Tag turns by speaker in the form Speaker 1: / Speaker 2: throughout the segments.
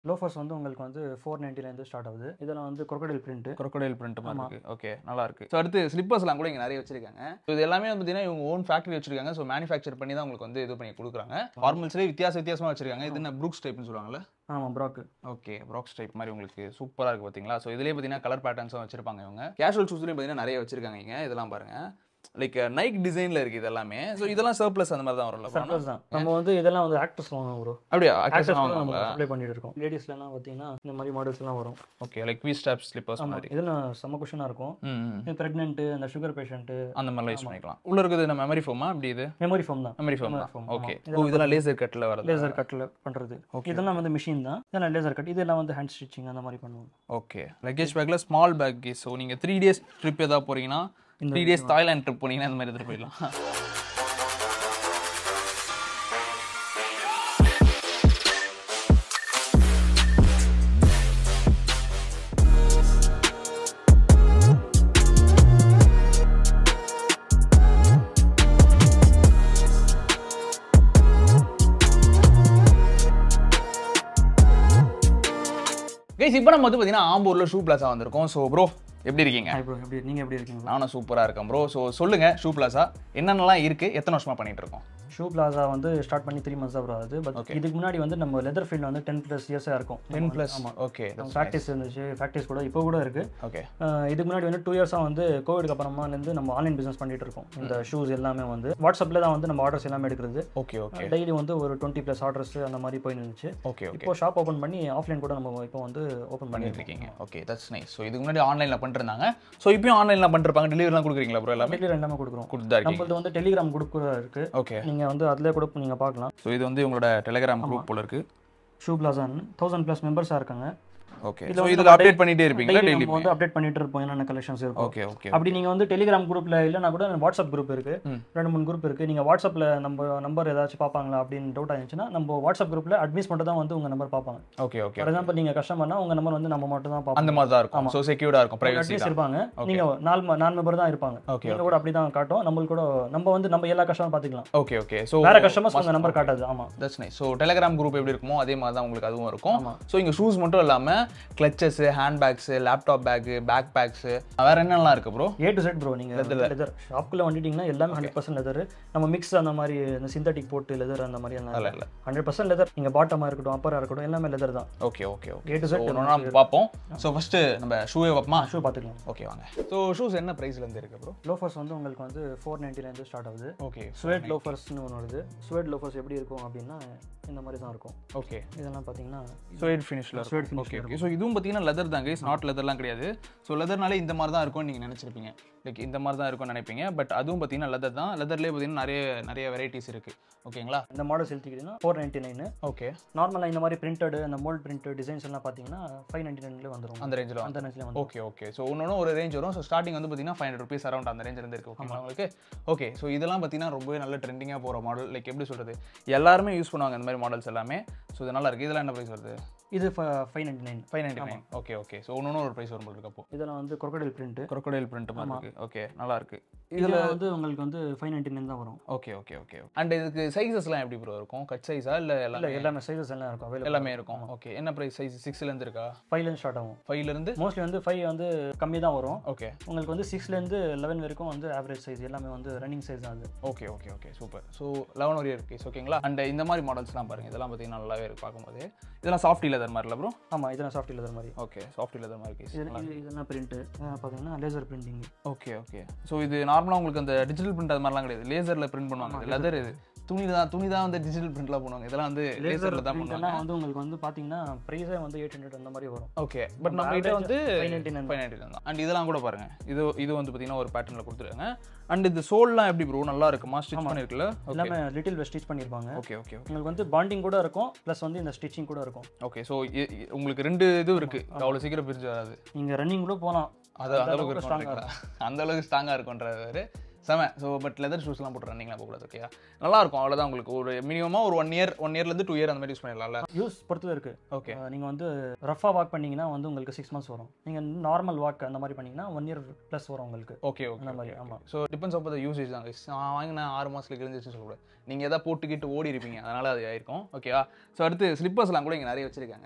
Speaker 1: Loafers வந்து உங்களுக்கு வந்து ஃபோர் நைன்ட்டிலேருந்து ஸ்டார்ட் ஆகுது இதெல்லாம் வந்து crocodile print
Speaker 2: crocodile print மாதிரி இருக்கு ஓகே நல்லா இருக்கு ஸோ அடுத்து ஸ்லிப்பர்ஸ்லாம் கூட இங்கே நிறைய வச்சிருக்காங்க ஸோ இது எல்லாமே வந்து பார்த்தீங்கன்னா இவங்க ஓன் ஃபேக்டரி வச்சிருக்காங்க ஸோ மேனுஃபேக்சர் பண்ணி தான் உங்களுக்கு வந்து இது பண்ணி கொடுக்குறாங்க ஃபார்மல்ஸ்லேயே வித்தியாச வித்தியாசமாக வச்சிருக்காங்க இது என்ன ப்ரூக்ஸ் டைப்னு சொல்லுவாங்கல்ல
Speaker 1: ஆமாம் ப்ராக்கு
Speaker 2: ஓகே ப்ராக்ஸ் டைப் மாதிரி உங்களுக்கு சூப்பராக இருக்குது பார்த்தீங்களா ஸோ இதுலேயே பார்த்தீங்கன்னா கலர் பேட்டர்ன்ஸும் வச்சிருப்பாங்க இவங்க கேஷுவல் ஷூஸ்லேயும் பார்த்தீங்கன்னா நிறைய வச்சிருக்காங்க இங்க இதெல்லாம் பாருங்க லைக் நைக் டிசைனில் இருக்குது இது எல்லாமே ஸோ இதெல்லாம் சர்ப்ளஸ் அந்த மாதிரி தான் வரும்ல bro?
Speaker 1: சர்ப்ளஸ் தான் நம்ம வந்து இதெல்லாம் வந்து ஆக்டர்ஸ் வாங்க ப்ரோ
Speaker 2: அப்படியா
Speaker 1: ஆக்டர்ஸ்
Speaker 2: ஆக்டர்ஸ்
Speaker 1: நம்ம
Speaker 2: வாங்குவாங்களா
Speaker 1: சப்ளை பண்ணிட்டு இருக்கோம் லேடிஸ்லாம் பார்த்தீங்கன்னா இந்த மாதிரி மாடல்ஸ் எல்லாம் வரும்
Speaker 2: okay like V strap slippers
Speaker 1: ஆமாம்
Speaker 2: மாதிரி
Speaker 1: இதெல்லாம் செம்ம குஷனாக இருக்கும்
Speaker 2: ம் ம்.
Speaker 1: ப்ரெக்னென்ட்டு அந்த சுகர் பேஷண்ட்டு
Speaker 2: அந்த மாதிரிலாம் யூஸ் பண்ணிக்கலாம் உள்ள இருக்குது நம்ம மெமரி ஃபோமா அப்படி இது
Speaker 1: மெமரி ஃபோம் தான்
Speaker 2: மெமரி ஃபோம்
Speaker 1: Memory
Speaker 2: தான்
Speaker 1: foam,
Speaker 2: ஓகே
Speaker 1: ஆமா.
Speaker 2: ஓ இதெல்லாம் லேசர் கட்டில் வரது
Speaker 1: லேசர் கட்டில் பண்ணுறது இதெல்லாம் வந்து மிஷின் தான் இதெல்லாம் லேசர் கட் இதெல்லாம் வந்து ஹேண்ட் ஸ்டிச்சிங் அந்த மாதிரி பண்ணுவோம்
Speaker 2: ஓகே லக்கேஜ் பேக்கில் ஸ்மால் பேக் ஸோ நீங்கள் த்ரீ டேஸ் ட்ரிப் ஏதாவது போறீங்கன்னா த்ரீ டேஸ் தாய்லாந்து ட்ரிப் போனீங்கன்னா இந்த மாதிரி எடுத்துகிட்டு போயிடலாம் கைஸ் இப்போ நம்ம வந்து பார்த்தீங்கன்னா ஆம்பூரில் ஷூ பிளாஸா வந்திருக்கோம் ஸோ ப்ரோ எப்படி இருக்கீங்க
Speaker 1: ஹாய் ப்ரோ எப்படி நீங்கள் எப்படி இருக்கீங்க
Speaker 2: நானும் சூப்பராக இருக்கேன் ப்ரோ ஸோ சொல்லுங்க ஷூ பிளாஸா என்னென்னலாம் இருக்கு எத்தனை வருஷமா பண்ணிட்டு இருக்கோம்
Speaker 1: ஷூ பிளாசா வந்து ஸ்டார்ட் பண்ணி த்ரீ மந்த்ஸ் தான் ப்ரோ ஆகுது பட் இதுக்கு முன்னாடி வந்து நம்ம லெதர் ஃபீல்ட் வந்து டென் ப்ளஸ் இயர்ஸாக இருக்கும்
Speaker 2: டென் ப்ளஸ்
Speaker 1: ஆமாம்
Speaker 2: ஓகே
Speaker 1: ப்ராக்டிஸ் இருந்துச்சு ப்ராக்டிஸ் கூட இப்போ கூட இருக்கு
Speaker 2: ஓகே
Speaker 1: அஹ் இதுக்கு முன்னாடி வந்து டூ இயர்ஸாக வந்து கோவிடுக்கு அப்புறமாலேருந்து நம்ம ஆன்லைன் பிஸ்னஸ் பண்ணிட்டு இருக்கோம் இந்த ஷூஸ் எல்லாமே வந்து வாட்ஸ்அப்பில் தான் வந்து நம்ம ஆர்டர்ஸ் எல்லாமே எடுக்கிறது
Speaker 2: ஓகே ஓகே
Speaker 1: டெய்லி வந்து ஒரு டுவெண்ட்டி ப்ளஸ் ஆர்டர்ஸ் அந்த மாதிரி போய் இருந்துச்சு
Speaker 2: ஓகே ஓகே
Speaker 1: இப்போ ஷாப் ஓப்பன் பண்ணி ஆஃப்லைன் கூட நம்ம இப்போ வந்து ஓப்பன் பண்ணி
Speaker 2: பண்ணிட்டு இருக்கீங்க ஓகே தட்ஸ் நைஸ் ஸோ இதுக்கு முன்னாடி ஆன்லைனில் பண்ணிருந்தாங்க ஸோ இப்பயும் ஆன்லைனில் பண்ணிருப்பாங்க டெலிவரிலாம் கொடுக்குறீங்களா ப்ரோ எல்லாமே
Speaker 1: டெய்லி எல்லாமே கொடுக்குறோம்
Speaker 2: கொடுத்துதான் இருக்கீங்க
Speaker 1: நம்மளது வந்து டெலிகிராம் குரூப் கூட இருக்கு
Speaker 2: ஓகே
Speaker 1: நீங்கள் வந்து அதில் கூட நீங்கள் பார்க்கலாம்
Speaker 2: ஸோ இது வந்து உங்களோட டெலிகிராம் குரூப் போல இருக்கு
Speaker 1: ஷூ பிளாசான்னு தௌசண்ட் ப்ளஸ் மெம்பர்ஸாக இருக்காங்க
Speaker 2: ஓகே
Speaker 1: இதுல
Speaker 2: ஸோ
Speaker 1: வந்து
Speaker 2: இதில்
Speaker 1: நம்ம
Speaker 2: அப்டேட் பண்ணிட்டே இருப்பீங்களா
Speaker 1: டெய்லி
Speaker 2: டெய்லி
Speaker 1: நம்ம வந்து அப்டேட் பண்ணிட்டு இருப்போம் என்னென்ன கலெக்ஷன்ஸ் இருக்கும்
Speaker 2: ஓகே ஓகே
Speaker 1: அப்படி நீங்க வந்து டெலிகிராம் குரூப்ல இல்லைனா கூட வாட்ஸ்அப் குரூப் இருக்கு
Speaker 2: ம்.
Speaker 1: ரெண்டு மூணு குரூப் இருக்கு நீங்க வாட்ஸ்அப்ல நம்ம நம்பர் ஏதாச்சும் பார்ப்பாங்களா அப்படின்னு டவுட் ஆயிருந்துச்சுன்னா நம்ம வாட்ஸ்அப் குரூப்ல அட்மிஸ் மட்டும் தான் வந்து உங்க நம்பர் பார்ப்பாங்க
Speaker 2: ஓகே ஓகே
Speaker 1: ஃபார் எக்ஸாம்பிள் நீங்க கஸ்டமர்னா உங்க நம்பர் வந்து நம்ம மட்டும் தான் பார்ப்போம்
Speaker 2: அந்த மாதிரி தான் இருக்கும் ஸோ செக்யூர்டாக இருக்கும் ப்ரைவசி
Speaker 1: அட்மிஸ்
Speaker 2: தான்
Speaker 1: இருப்பாங்க
Speaker 2: Okay.
Speaker 1: நீங்க நாலு ம- நாலு மெம்பர் தான் இருப்பாங்க
Speaker 2: ஓகே
Speaker 1: நீங்க கூட அப்படி தான் காட்டும் நம்மளுக்கு கூட நம்ம வந்து நம்ம எல்லா கஸ்டமர் பார்த்துக்கலாம்
Speaker 2: ஓகே ஓகே ஸோ
Speaker 1: வேற கஸ்டமர்ஸ் உங்க நம்பர் காட்டாது ஆமா
Speaker 2: that's nice so Telegram group எப்படி இருக்குமோ அதே மாதிரி தான் உங்களுக்கு அதுவும் இருக்கும்
Speaker 1: ஆமா.
Speaker 2: ஸோ இங்கே ஷூஸ் மட்டும் இல்லாமல் clutches hand bags laptop bag bag bags வேற என்னெல்லாம் இருக்கு bro
Speaker 1: A to Z bro நீங்க லெதர் ஷாப்புக்குள்ள வந்துட்டீங்கன்னா எல்லாமே ஹண்ட்ரட் பர்சன்ட் லெதர் நம்ம மிக்ஸ் அந்த மாதிரி இந்த சிந்தட்டிக் போட்டு லெதர் அந்த மாதிரி
Speaker 2: இல்லை இல்லை
Speaker 1: ஹண்ட்ரட் பர்சன்ட் லெதர் நீங்க பாட்டமா இருக்கட்டும் அப்பரா இருக்கட்டும் எல்லாமே லெதர் தான்
Speaker 2: okay okay okay
Speaker 1: A to
Speaker 2: so
Speaker 1: Z
Speaker 2: ஒன்று நம்ம பார்ப்போம் ஸோ ஃபஸ்ட்டு நம்ம ஷூவே பார்ப்போமா
Speaker 1: ஷூ பார்த்துக்கலாம்
Speaker 2: ஓகே வாங்க ஸோ ஷூஸ் என்ன ப்ரைஸ்லேருந்து இருக்கு ப்ரோ
Speaker 1: லோஃபர்ஸ் வந்து உங்களுக்கு வந்து ஃபோர் நைன்ட்டிலேருந்து ஸ்டார்ட் ஆகுது
Speaker 2: ஓகே
Speaker 1: ஸ்வேட் லோஃபர்ஸ்னு ஒன்று வருது ஸ்வேட் லோஃபர்ஸ் எப்படி இருக்கும் அப்படின்னா இந்த மாதிரி தான் இருக்கும்
Speaker 2: ஓகே
Speaker 1: இதெல்லாம் பார்த்தீங்கன்னா
Speaker 2: ஸ்வேட் ஃபினிஷில்
Speaker 1: Suede finish
Speaker 2: okay okay so இதுவும் பார்த்தீங்கன்னா லெதர் தான் கைஸ் நாட் லெதர்லாம் கிடையாது ஸோ லெதர்னாலே இந்த மாதிரி தான் இருக்கும்னு நீங்கள் நினச்சிருப்பீங்க லைக் இந்த மாதிரி தான் இருக்கும்னு நினைப்பீங்க பட் அதுவும் பார்த்தீங்கன்னா லெதர் தான் லெதர்லேயே பார்த்தீங்கன்னா நிறைய நிறைய வெரைட்டிஸ் இருக்குது ஓகேங்களா
Speaker 1: இந்த மாடல்ஸ் எடுத்துக்கிட்டிங்கன்னா ஃபோர் நைன்ட்டி நைனு
Speaker 2: ஓகே
Speaker 1: நார்மலாக இந்த மாதிரி பிரிண்டட் அந்த மோல்ட் பிரிண்டட் டிசைன்ஸ் எல்லாம் பார்த்தீங்கன்னா ஃபைவ் நைன்ட்டி நைன்லேயே வந்துடும்
Speaker 2: அந்த ரேஞ்சில்
Speaker 1: அந்த ரேஞ்சில் வந்து
Speaker 2: ஓகே ஓகே ஸோ ஒன்று ஒரு ரேஞ்ச் வரும் ஸோ ஸ்டார்டிங் வந்து பார்த்தீங்கன்னா ஃபைவ் ஹண்ட்ரட் ருபீஸ் அரௌண்ட் அந்த ரேஞ்சில் இருந்து இருக்கு ஓகேங்களா உங்களுக்கு ஓகே ஸோ இதெல்லாம் பார்த்தீங்கன்னா ரொம்பவே நல்ல ட்ரெண்டிங்காக போகிற மாடல் லைக் எப்படி சொல்கிறது எல்லாருமே யூஸ் பண்ணுவாங்க இந்த மாதிரி மாடல்ஸ் எல்லாமே ஸோ இது நல்லா இருக்குது இதெல்லாம் என்ன ப்ரைஸ் வருது
Speaker 1: இது five ninety nine
Speaker 2: five ninety nine okay okay so ஒன்று ஒரு ப்ரைஸ் வரும் போல இருக்கு அப்போ
Speaker 1: இதெல்லாம் வந்து crocodile print
Speaker 2: crocodile print மாதிரி இருக்கு ஓகே நல்லா இருக்கு
Speaker 1: இதில் வந்து உங்களுக்கு வந்து ஃபைவ் நைன்ட்டி நைன் தான் வரும்
Speaker 2: ஓகே ஓகே ஓகே அண்ட் இதுக்கு சைஸஸ்லாம் எப்படி ப்ரோ இருக்கும் கட் சைஸா இல்லை
Speaker 1: இல்லை
Speaker 2: எல்லாமே
Speaker 1: எல்லாமே சைஸஸ் எல்லாம் இருக்கும் அவைலபிள்
Speaker 2: எல்லாமே இருக்கும் ஓகே என்ன ப்ரைஸ் சைஸ் சிக்ஸ்லேருந்து இருக்கா
Speaker 1: ஃபைவ்லேருந்து ஸ்டார்ட் ஆகும்
Speaker 2: ஃபைவ்லேருந்து
Speaker 1: மோஸ்ட்லி வந்து ஃபைவ் வந்து கம்மி தான் வரும்
Speaker 2: ஓகே
Speaker 1: உங்களுக்கு வந்து சிக்ஸ்லேருந்து லெவன் வரைக்கும் வந்து ஆவரேஜ் சைஸ் எல்லாமே வந்து ரன்னிங் சைஸ் தான் அது
Speaker 2: okay okay okay super so eleven ஒரு இருக்கு ஓகேங்களா அண்ட் இந்த மாதிரி மாடல்ஸ்லாம் பாருங்க இதெல்லாம் பார்த்தீங்கன்னா நல்லாவே இருக்கு பார்க்கும்போது இதெல்லாம் சாஃப்ட் லெதர் மாதிரில ப்ரோ
Speaker 1: ஆமாம் இதெல்லாம் சாஃப்ட் லெதர் மாதிரி
Speaker 2: ஓகே சாஃப்ட் லெதர் மாதிரி
Speaker 1: இது இது- இதெல்லாம் பிரிண்ட்டு பார்த்தீங்கன்னா laser printing
Speaker 2: okay okay so இது நார்மலாக உங்களுக்கு அந்த டிஜிட்டல் பிரிண்ட் அது மாதிரிலாம் கிடையாது லேசரில் பிரிண்ட் பண்ணுவாங்க இது லெதர் இது துணி தான் துணி தான் வந்து டிஜிட்டல் பிரிண்ட்லாம் பண்ணுவாங்க இதெல்லாம் வந்து லேசரில் தான் பண்ணுவாங்க
Speaker 1: பிரிண்ட்னா வந்து உங்களுக்கு வந்து பார்த்தீங்கன்னா ப்ரைஸே வந்து எயிட் ஹண்ட்ரட் அந்த மாதிரி வரும்
Speaker 2: ஓகே பட் நம்ம கிட்ட வந்து
Speaker 1: five ninety nine
Speaker 2: five ninety தான் அண்ட் இதெல்லாம் கூட பாருங்க இது இது வந்து பார்த்தீங்கன்னா ஒரு பேட்டர்னில் கொடுத்துருக்காங்க அண்ட் இது சோல்லாம் எப்படி ப்ரோ நல்லா இருக்குமா ஸ்டிச் பண்ணிருக்குல்ல
Speaker 1: எல்லாமே லிட்டில் ஸ்டிச் பண்ணியிருப்பாங்க
Speaker 2: ஓகே ஓகே
Speaker 1: உங்களுக்கு வந்து பாண்டிங் கூட இருக்கும் ப்ளஸ் வந்து இந்த ஸ்டிச்சிங் கூட இருக்கும்
Speaker 2: ஓகே ஸோ உங்களுக்கு ரெண்டு இது இருக்கு அவ்வளோ சீக்கிரம் பிரிஞ்சு வராது
Speaker 1: நீங்கள் ரன்னிங் கூட போகலாம்
Speaker 2: அது அந்த அளவுக்கு ஸ்ட்ராங்காக அந்த அளவுக்கு ஸ்ட்ராங்காக இருக்குன்றாரு செம ஸோ பட் லெதர் ஷூஸ்லாம் போட்டு ரன்னிங்லாம் போகக்கூடாது ஓகே நல்லா இருக்கும் அவ்வளோதான் உங்களுக்கு ஒரு மினிமமாக ஒரு ஒன் இயர் ஒன் இயர்லேருந்து டூ இயர் அந்த மாதிரி யூஸ் பண்ணிடலாம்ல
Speaker 1: யூஸ் பொறுத்து இருக்கு
Speaker 2: ஓகே
Speaker 1: நீங்கள் வந்து ரஃபாக வாக் பண்ணீங்கன்னா வந்து உங்களுக்கு சிக்ஸ் மந்த்ஸ் வரும் நீங்கள் நார்மல் வாக் அந்த மாதிரி பண்ணீங்கன்னா ஒன் இயர் ப்ளஸ் வரும் உங்களுக்கு
Speaker 2: ஓகே ஓகே
Speaker 1: அந்த மாதிரி ஆமாம்
Speaker 2: so depends of the usage தான் guys. நான் வாங்கின ஆறு மாதத்துல கிழிஞ்சிச்சு சொல்லக்கூடாது நீங்கள் எதாவது போட்டுக்கிட்டு ஓடி இருப்பீங்க அதனால அது ஆயிருக்கும் ஓகேவா ஸோ அடுத்து ஸ்லிப்பர்ஸ்லாம் கூட இங்கே நிறைய வச்சிருக்காங்க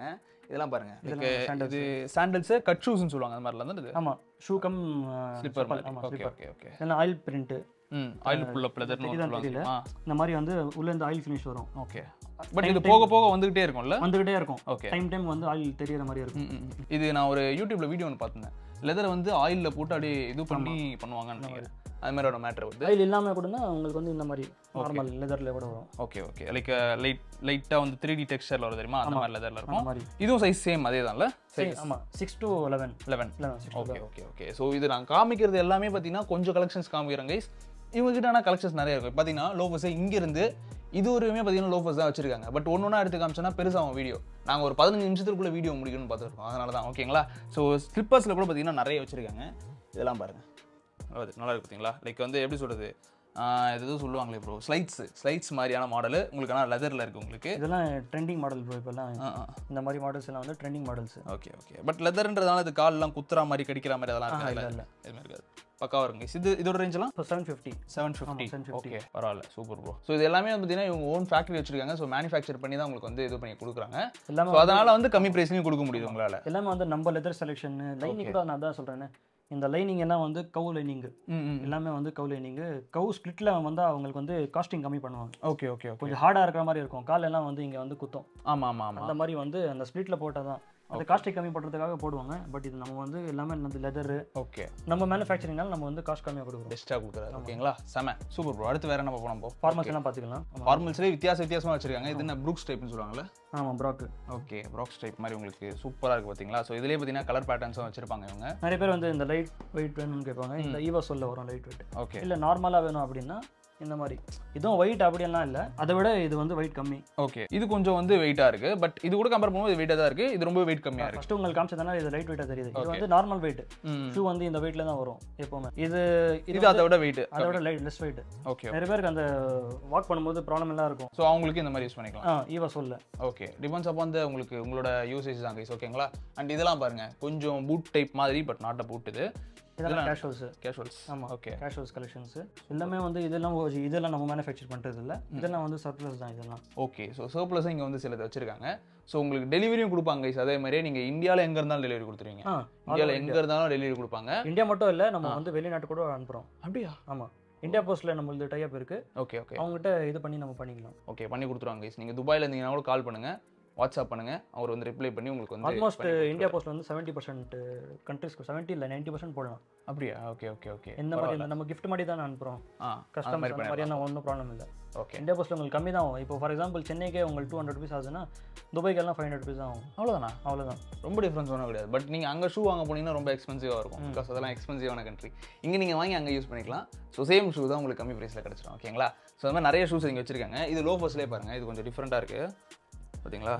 Speaker 2: இதெல்லாம் பாருங்க
Speaker 1: இதெல்லாம்
Speaker 2: Like,
Speaker 1: sandals.
Speaker 2: இது சாண்டல்ஸ் கட் ஷூஸ்னு சொல்லுவாங்க அந்த மாதிரிலாம் தான் இது
Speaker 1: ஆமாம் ஷூ கம்
Speaker 2: ஸ்லிப்பர் மாதிரி
Speaker 1: ஆமாம்
Speaker 2: ஓகே
Speaker 1: ஸ்லிப்பர்
Speaker 2: ஓகே ஓகே
Speaker 1: இல்லைன்னா ஆயில் பிரிண்ட்டு
Speaker 2: ம் ஆயில் புல் அப் லெதர்னு
Speaker 1: தெரியுதான்னு தெரியல.
Speaker 2: சொல்லுவாங்க ஆ
Speaker 1: இந்த மாதிரி வந்து உள்ள இருந்து ஆயில் ஃபினிஷ் வரும்
Speaker 2: ஓகே பட் இது போக போக வந்துகிட்டே இருக்கும்ல
Speaker 1: வந்துகிட்டே இருக்கும்
Speaker 2: ஓகே
Speaker 1: டைம் டைம் வந்து ஆயில் தெரியற மாதிரி இருக்கும்
Speaker 2: ம், ம், ம். இது நான் ஒரு யூடியூப்ல வீடியோ ஒன்று பார்த்துருந்தேன் லெதரை வந்து ஆயில்ல போட்டு அப்படியே இது பண்ணி பண்ணுவாங்கன்னு நினைக்கிறேன் அது மாதிரியோட மேட்ரு வந்து
Speaker 1: ஆயில் இல்லாம கூடனா உங்களுக்கு வந்து இந்த மாதிரி நார்மல் லெதர்ல கூட வரும்
Speaker 2: ஓகே ஓகே லைக் லைட் லைட்டாக வந்து த்ரீ டி டெக்ஸ்டர்ல வரும் தெரியுமா அந்த மாதிரி லெதர்ல
Speaker 1: அந்த
Speaker 2: இருக்கும்
Speaker 1: மாதிரி
Speaker 2: இதுவும் சைஸ் சேம் அதே தான்ல
Speaker 1: சரி ஆமா six to eleven
Speaker 2: eleven
Speaker 1: eleven six
Speaker 2: okay okay okay so இது நான் காமிக்கிறது எல்லாமே பார்த்தீங்கன்னா கொஞ்சம் கலெக்ஷன்ஸ் காமிக்கிறேன் கைஸ் இவங்க கிட்ட ஆனால் கலெக்ஷன்ஸ் நிறைய இருக்கும் பார்த்தீங்கன்னா லோஃபஸே இங்கிருந்து இது வரையுமே பார்த்தீங்கன்னா லோஃபஸ் தான் வச்சிருக்காங்க பட் ஒன்று ஒன்றா எடுத்து காமிச்சோன்னா பெருசாகும் வீடியோ நாங்கள் ஒரு பதினஞ்சு நிமிஷத்துக்குள்ள வீடியோ முடிக்கணும்னு பார்த்துருக்கோம் அதனால தான் ஓகேங்களா ஸோ ஸ்லிப்பர்ஸில் கூட பார்த்தீங்கன்னா நிறைய வச்சிருக்காங்க இதெல்லாம் பாருங்க நல்லா இருக்கு நல்லா இருக்கு பார்த்தீங்களா லைக் வந்து எப்படி சொல்றது ஆஹ் இது எதுவும் சொல்லுவாங்களே ப்ரோ ஸ்லைட்ஸ் ஸ்லைட்ஸ் மாதிரியான மாடல் உங்களுக்கு ஆனால் லெதரில் இருக்கு உங்களுக்கு
Speaker 1: இதெல்லாம் ட்ரெண்டிங் மாடல் ப்ரோ இப்போல்லாம்
Speaker 2: ஆ ஆ
Speaker 1: இந்த மாதிரி மாடல்ஸ் எல்லாம் வந்து trending models
Speaker 2: okay okay but லெதர்ன்றதால இது கால்லாம் குத்துற மாதிரி கடிக்கிற மாதிரி அதெல்லாம்
Speaker 1: இல்ல
Speaker 2: இருக்காது
Speaker 1: இல்ல
Speaker 2: எதுவுமே இருக்காது பக்காவாக இருக்குங்க இது இதோட ரேஞ்செல்லாம்
Speaker 1: இப்போ seven fifty
Speaker 2: seven fifty
Speaker 1: 750.
Speaker 2: Okay பரவாயில்ல சூப்பர் ப்ரோ ஸோ இது எல்லாமே வந்து பார்த்தீங்கன்னா இவங்க ஓன் ஃபேக்ட்ரி வச்சிருக்காங்க ஸோ மேனுஃபேக்சர் பண்ணி தான் உங்களுக்கு வந்து இது பண்ணி கொடுக்குறாங்க
Speaker 1: எல்லாமே
Speaker 2: ஸோ அதனால வந்து கம்மி ப்ரைஸ்லையும் கொடுக்க முடியுது உங்களால்
Speaker 1: எல்லாமே வந்து நம்ம லெதர் செலெக்ஷன் லைனிங் கூட நான் தான் சொல்றேன் இந்த லைனிங் எல்லாம் வந்து கவு லைனிங்
Speaker 2: ம் ம்
Speaker 1: எல்லாமே வந்து கவு லைனிங் கவு ஸ்பிளிட்ல வந்து அவங்களுக்கு வந்து காஸ்டிங் கம்மி பண்ணுவாங்க
Speaker 2: ஓகே ஓகே ஓகே
Speaker 1: கொஞ்சம் ஹார்டா இருக்கிற மாதிரி இருக்கும் கால் எல்லாம் வந்து இங்க வந்து குத்தும்
Speaker 2: ஆமாம் ஆமாம் ஆமாம்
Speaker 1: அந்த மாதிரி வந்து அந்த ஸ்பிளிட்ல போட்டால் தான் அது காஸ்டிங் கம்மி பண்றதுக்காக போடுவாங்க பட் இது நம்ம வந்து எல்லாமே வந்து லெதர்
Speaker 2: ஓகே
Speaker 1: நம்ம மேனுஃபேக்சரிங்னால நம்ம வந்து காஸ்ட் கம்மியாக கொடுக்குறோம்
Speaker 2: பெஸ்ட்டாக கொடுக்குறாரு ஓகேங்களா செம சூப்பர் ப்ரோ அடுத்து வேற என்ன போனோம் போ
Speaker 1: ஃபார்மல்ஸ் எல்லாம் பார்த்துக்கலாம் ஆமா.
Speaker 2: ஃபார்மல்ஸ்லேயே வித்தியாச வித்தியாசமாக வச்சிருக்காங்க இது என்ன ப்ரூக்ஸ் டைப்னு சொல்லுவாங்கல்ல
Speaker 1: ஆமா ப்ராக்கு
Speaker 2: ஓகே ப்ராக்ஸ் டைப் மாதிரி உங்களுக்கு சூப்பராக இருக்குது பார்த்தீங்களா ஸோ இதுலேயே பார்த்தீங்கன்னா கலர் பேட்டர்ன்ஸும் வச்சிருப்பாங்க இவங்க
Speaker 1: நிறைய பேர் வந்து இந்த லைட் வெயிட் வேணும்னு கேட்பாங்க இந்த ஈவா சொல்ல வரும் லைட் வெயிட்
Speaker 2: ஓகே
Speaker 1: இல்ல நார்மலா வேணும் அப்படின்னா இந்த மாதிரி இதுவும் வெயிட் அப்படியெல்லாம் இல்ல அதை விட இது வந்து வெயிட் கம்மி
Speaker 2: ஓகே இது கொஞ்சம் வந்து வெயிட்டாக இருக்கு பட் இது கூட கம்பேர் பண்ணும்போது வெயிட்டாக தான் இருக்கு இது ரொம்ப வெயிட் கம்மியாக இருக்கு
Speaker 1: ஃபர்ஸ்ட் உங்களுக்கு காமிச்சதுனால இது லைட் வெயிட்டா தெரியுது இது வந்து நார்மல் வெயிட்
Speaker 2: ம்
Speaker 1: ஷூ வந்து இந்த வெயிட்ல தான் வரும் எப்பவுமே இது இது
Speaker 2: இது அதை விட வெயிட்
Speaker 1: அதை விட லைட் லெஸ் வெயிட்
Speaker 2: ஓகே
Speaker 1: நிறைய பேருக்கு அந்த வாக் பண்ணும்போது ப்ராப்ளம் எல்லாம் இருக்கும்
Speaker 2: ஸோ அவங்களுக்கு இந்த மாதிரி யூஸ் பண்ணிக்கலாம்
Speaker 1: ஆ ஈவா சொல்ல
Speaker 2: ஓகே டிபெண்ட்ஸ் அப்போ வந்து உங்களுக்கு உங்களோட யூசேஜ் தான் கைஸ் ஓகேங்களா அண்ட் இதெல்லாம் பாருங்க கொஞ்சம் பூட் டைப் மாதிரி பட் நாட் அ பூட் இது
Speaker 1: இதெல்லாம் கேஷுவல்ஸ்
Speaker 2: கேஷுவல்ஸ்
Speaker 1: ஆமா
Speaker 2: ஓகே
Speaker 1: கேஷுவல்ஸ் கலெக்ஷன்ஸ் எல்லாமே வந்து இதெல்லாம் ஒரு- இதெல்லாம் நம்ம மேனுஃபேக்சர் பண்றது இல்ல இதெல்லாம் வந்து சர்ப்ளஸ் தான் இதெல்லாம்
Speaker 2: ஓகே ஸோ சர்ப்ளஸும் இங்கே வந்து சிலது வச்சிருக்காங்க ஸோ உங்களுக்கு டெலிவரியும் கொடுப்பாங்க guys. அதே மாதிரியே நீங்கள் இந்தியாவில் எங்கே இருந்தாலும் டெலிவரி கொடுத்துருவீங்க
Speaker 1: ஆ
Speaker 2: இந்தியாவில் எங்கே இருந்தாலும் டெலிவரி கொடுப்பாங்க
Speaker 1: இந்தியா மட்டும் இல்ல நம்ம வந்து வெளிநாட்டு கூட அனுப்புறோம்
Speaker 2: அப்படியா
Speaker 1: ஆமா இந்தியா போஸ்ட்ல நம்மளது டைப் இருக்கு
Speaker 2: ஓகே ஓகே
Speaker 1: அவங்ககிட்ட இது பண்ணி நம்ம பண்ணிக்கலாம்
Speaker 2: ஓகே பண்ணி கொடுத்துருவாங்க கைஸ் நீங்கள் துபாயில் இருந்தீங்கன்னா கூட கால் பண்ணுங்க வாட்ஸ்அப் பண்ணுங்க அவர் வந்து ரிப்ளை பண்ணி உங்களுக்கு வந்து
Speaker 1: ஆல்மோஸ்ட்
Speaker 2: பண்ணி கொடுத்துருவாரு.
Speaker 1: இந்தியா போஸ்ட்ல வந்து செவன்ட்டி பர்சன்ட் கண்ட்ரிஸ்க்கு செவன்ட்டி இல்லை நைன்ட்டி பர்சன்ட் போடலாம்
Speaker 2: அப்படியா ஓகே ஓகே ஓகே
Speaker 1: இந்த மாதிரி இந்த நம்ம கிஃப்ட் மாதிரி தான் அனுப்புறோம்
Speaker 2: ஆ அந்த
Speaker 1: கஸ்டமர்
Speaker 2: மாதிரி
Speaker 1: அந்த
Speaker 2: பண்ணி
Speaker 1: மாதிரியான ஒன்றும் ப்ராப்ளம் இல்லை
Speaker 2: ஓகே
Speaker 1: இந்தியா போஸ்ட்ல உங்களுக்கு கம்மி தான் ஆகும் இப்போ ஃபார் எக்ஸாம்பிள் சென்னைக்கே உங்களுக்கு டூ ஹண்ட்ரட் ருபீஸ் ஆகுதுன்னா துபாய்க்கெல்லாம் ஃபைவ் ஹண்ட்ரட் ருபீஸ் ஆகும்
Speaker 2: அவ்வளோதானா
Speaker 1: அவ்வளோதான்
Speaker 2: ரொம்ப டிஃப்ரென்ஸ் ஒன்றும் கிடையாது பட் நீங்கள் அங்கே ஷூ வாங்க போனீங்கன்னா ரொம்ப எக்ஸ்பென்சிவாக இருக்கும் பிகாஸ் அதெல்லாம் எக்ஸ்பென்சிவான கண்ட்ரி இங்கே நீங்கள் வாங்கி அங்கே யூஸ் பண்ணிக்கலாம் ஸோ சேம் ஷூ தான் உங்களுக்கு கம்மி ப்ரைஸில் கிடச்சிடும் ஓகேங்களா ஸோ அந்த மாதிரி நிறைய ஷூஸ் இங்கே வச்சிருக்காங்க இது லோஃபர்ஸ்லேயே பாருங்கள் இது கொஞ்சம் டிஃப்ரெண்ட்டாக இருக்குது பார்த்தீங்களா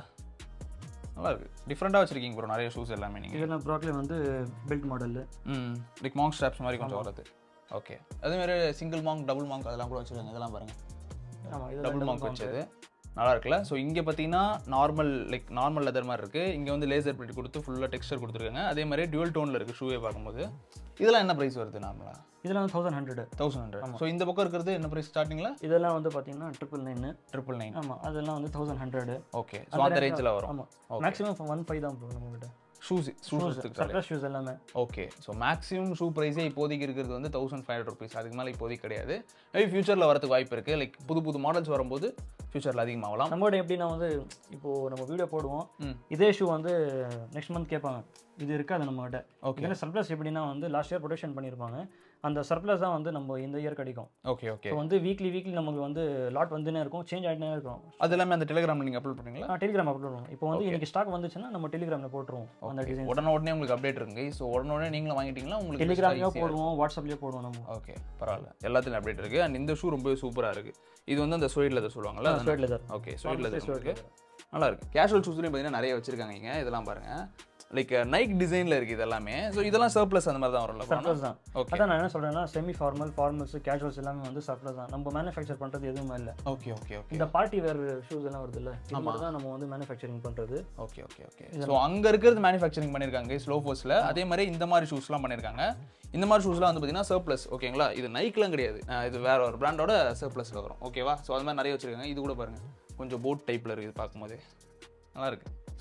Speaker 2: நல்லா இருக்கு டிஃப்ரெண்ட்டாக வச்சிருக்கீங்க ப்ரோ நிறைய ஷூஸ் எல்லாமே நீங்கள்
Speaker 1: இதெல்லாம் ப்ராக்லே வந்து பெல்ட் மாடல்
Speaker 2: ம் லைக் மாங்க் ஸ்ட்ராப்ஸ் மாதிரி கொஞ்சம் வருது ஓகே அதே மாதிரி சிங்கிள் மாங்க் டபுள் மாங்க் அதெல்லாம் கூட வச்சிருக்காங்க இதெல்லாம் பாருங்கள்
Speaker 1: ஆமாம் இது
Speaker 2: டபுள் மாங்க் வச்சது நல்லா இருக்குல்ல ஸோ இங்கே பார்த்தீங்கன்னா நார்மல் லைக் நார்மல் லெதர் மாதிரி இருக்குது இங்கே வந்து லேசர் பிரிண்ட் கொடுத்து ஃபுல்லாக டெக்ஸ்டர் கொடுத்துருக்காங்க அதே மாதிரி டியூல் டோனில் இருக்குது ஷூவே பார்க்கும்போது இதெல்லாம் என்ன ப்ரைஸ் வருது நார்மலாக
Speaker 1: இதெல்லாம் வந்து thousand hundred
Speaker 2: thousand hundred so இந்த பக்கம் இருக்கிறது என்ன ப்ரைஸ் ஸ்டார்டிங்கில்
Speaker 1: இதெல்லாம் வந்து பார்த்தீங்கன்னா ட்ரிபிள் நைன்
Speaker 2: ட்ரிபிள் நைன்
Speaker 1: ஆமாம் அதெல்லாம் வந்து தௌசண்ட் ஹண்ட்ரட்
Speaker 2: ஓகே ஸோ அந்த ரேஞ்சில் வரும்
Speaker 1: ஆமாம் மேக்ஸிமம் ஒன் ஃபைவ் தான் போகும் நம்மகிட்ட
Speaker 2: ஷூஸ் ஷூஸ்
Speaker 1: சர்ப்ளஸ் ஷூஸ் எல்லாமே
Speaker 2: ஓகே ஸோ மேக்ஸிமம் ஷூ ப்ரைஸே இப்போதைக்கு இருக்கிறது வந்து தௌசண்ட் ஃபைவ் ஹண்ட்ரட் ருபீஸ் அதுக்கு மேலே இப்போதைக்கு கிடையாது மேபி ஃபியூச்சரில் வரதுக்கு வாய்ப்பு இருக்குது லைக் புது புது மாடல்ஸ் வரும்போது ஃபியூச்சரில் அதிகமாகலாம்
Speaker 1: நம்மகிட்ட எப்படின்னா வந்து இப்போ நம்ம வீடியோ போடுவோம்
Speaker 2: ம்.
Speaker 1: இதே ஷூ வந்து நெக்ஸ்ட் மந்த் கேட்பாங்க இது இருக்காது நம்மகிட்ட
Speaker 2: Okay.
Speaker 1: இதில் சர்ப்ளஸ் எப்படின்னா வந்து லாஸ்ட் இயர் ப்ரொடக்ஷன் பண்ணியிருப்பாங்க அந்த சர்ப்ளஸ் தான் வந்து நம்ம இந்த இயர் கிடைக்கும்
Speaker 2: ஓகே ஓகே
Speaker 1: ஸோ வந்து வீக்லி வீக்லி நமக்கு வந்து லாட் வந்துனே இருக்கும் சேஞ்ச் ஆகிட்டே இருக்கும்
Speaker 2: அது எல்லாமே அந்த டெலிகிராமில் நீங்கள் அப்லோட் பண்ணுறீங்களா
Speaker 1: நான் டெலிகிராம் அப்லோட் பண்ணுவோம் இப்போ வந்து இன்னைக்கு ஸ்டாக் வந்துச்சுன்னா நம்ம டெலிகிராமில் போட்டுருவோம் அந்த டிசைன்
Speaker 2: உடனே உடனே உங்களுக்கு அப்டேட் இருக்குங்க ஸோ உடனே உடனே நீங்களும் வாங்கிட்டீங்களா உங்களுக்கு
Speaker 1: டெலிகிராம்லேயோ போடுவோம் வாட்ஸ்அப்லேயோ போடுவோம் நம்ம
Speaker 2: ஓகே பரவாயில்ல எல்லாத்துலையும் அப்டேட் இருக்குது அண்ட் இந்த ஷூ ரொம்பவே சூப்பராக இருக்குது இது வந்து அந்த ஸ்வீட் லெதர் சொல்லுவாங்கல்ல
Speaker 1: suede leather
Speaker 2: okay suede leather இருக்கு நல்லா இருக்கு கேஷுவல் ஷூஸ்லையும் பார்த்தீங்கன்னா நிறைய வச்சிருக்காங்க இங்க இதெல்லாம் பாருங்க லைக் நைக் டிசைனில் இருக்குது இது எல்லாமே ஸோ இதெல்லாம் சர்ப்ளஸ் அந்த மாதிரி தான் வரும்ல
Speaker 1: சர்ப்ளஸ் தான்
Speaker 2: ஓகே
Speaker 1: அதான் நான் என்ன சொல்றேன்னா செமி ஃபார்மல் ஃபார்மல்ஸ் கேஷுவல்ஸ் எல்லாமே வந்து சர்ப்ளஸ் தான் நம்ம மேனுஃபேக்சர் பண்றது எதுவுமே இல்லை
Speaker 2: ஓகே ஓகே ஓகே
Speaker 1: இந்த பார்ட்டி வேர் ஷூஸ் எல்லாம் வருது இல்ல இது மட்டும் தான் நம்ம வந்து மேனுஃபேக்சரிங் பண்றது
Speaker 2: ஓகே ஓகே ஓகே ஸோ அங்கே இருக்கிறது மேனுஃபேக்சரிங் பண்ணியிருக்காங்க ஸ்லோ ஃபோர்ஸில் அதே மாதிரி இந்த மாதிரி ஷூஸ்லாம் பண்ணியிருக்காங்க இந்த மாதிரி ஷூஸ்லாம் வந்து பார்த்தீங்கன்னா சர்ப்ளஸ் ஓகேங்களா இது நைக்லாம் கிடையாது அஹ் இது வேற ஒரு பிராண்டோட சர்ப்ளஸில் வரும் ஓகேவா ஸோ அது மாதிரி நிறைய வச்சிருக்காங்க இது கூட பாருங்க கொஞ்சம் போட் டைப்பில் இருக்குது பார்க்கும்போது நல்லா இருக்கு ஸோ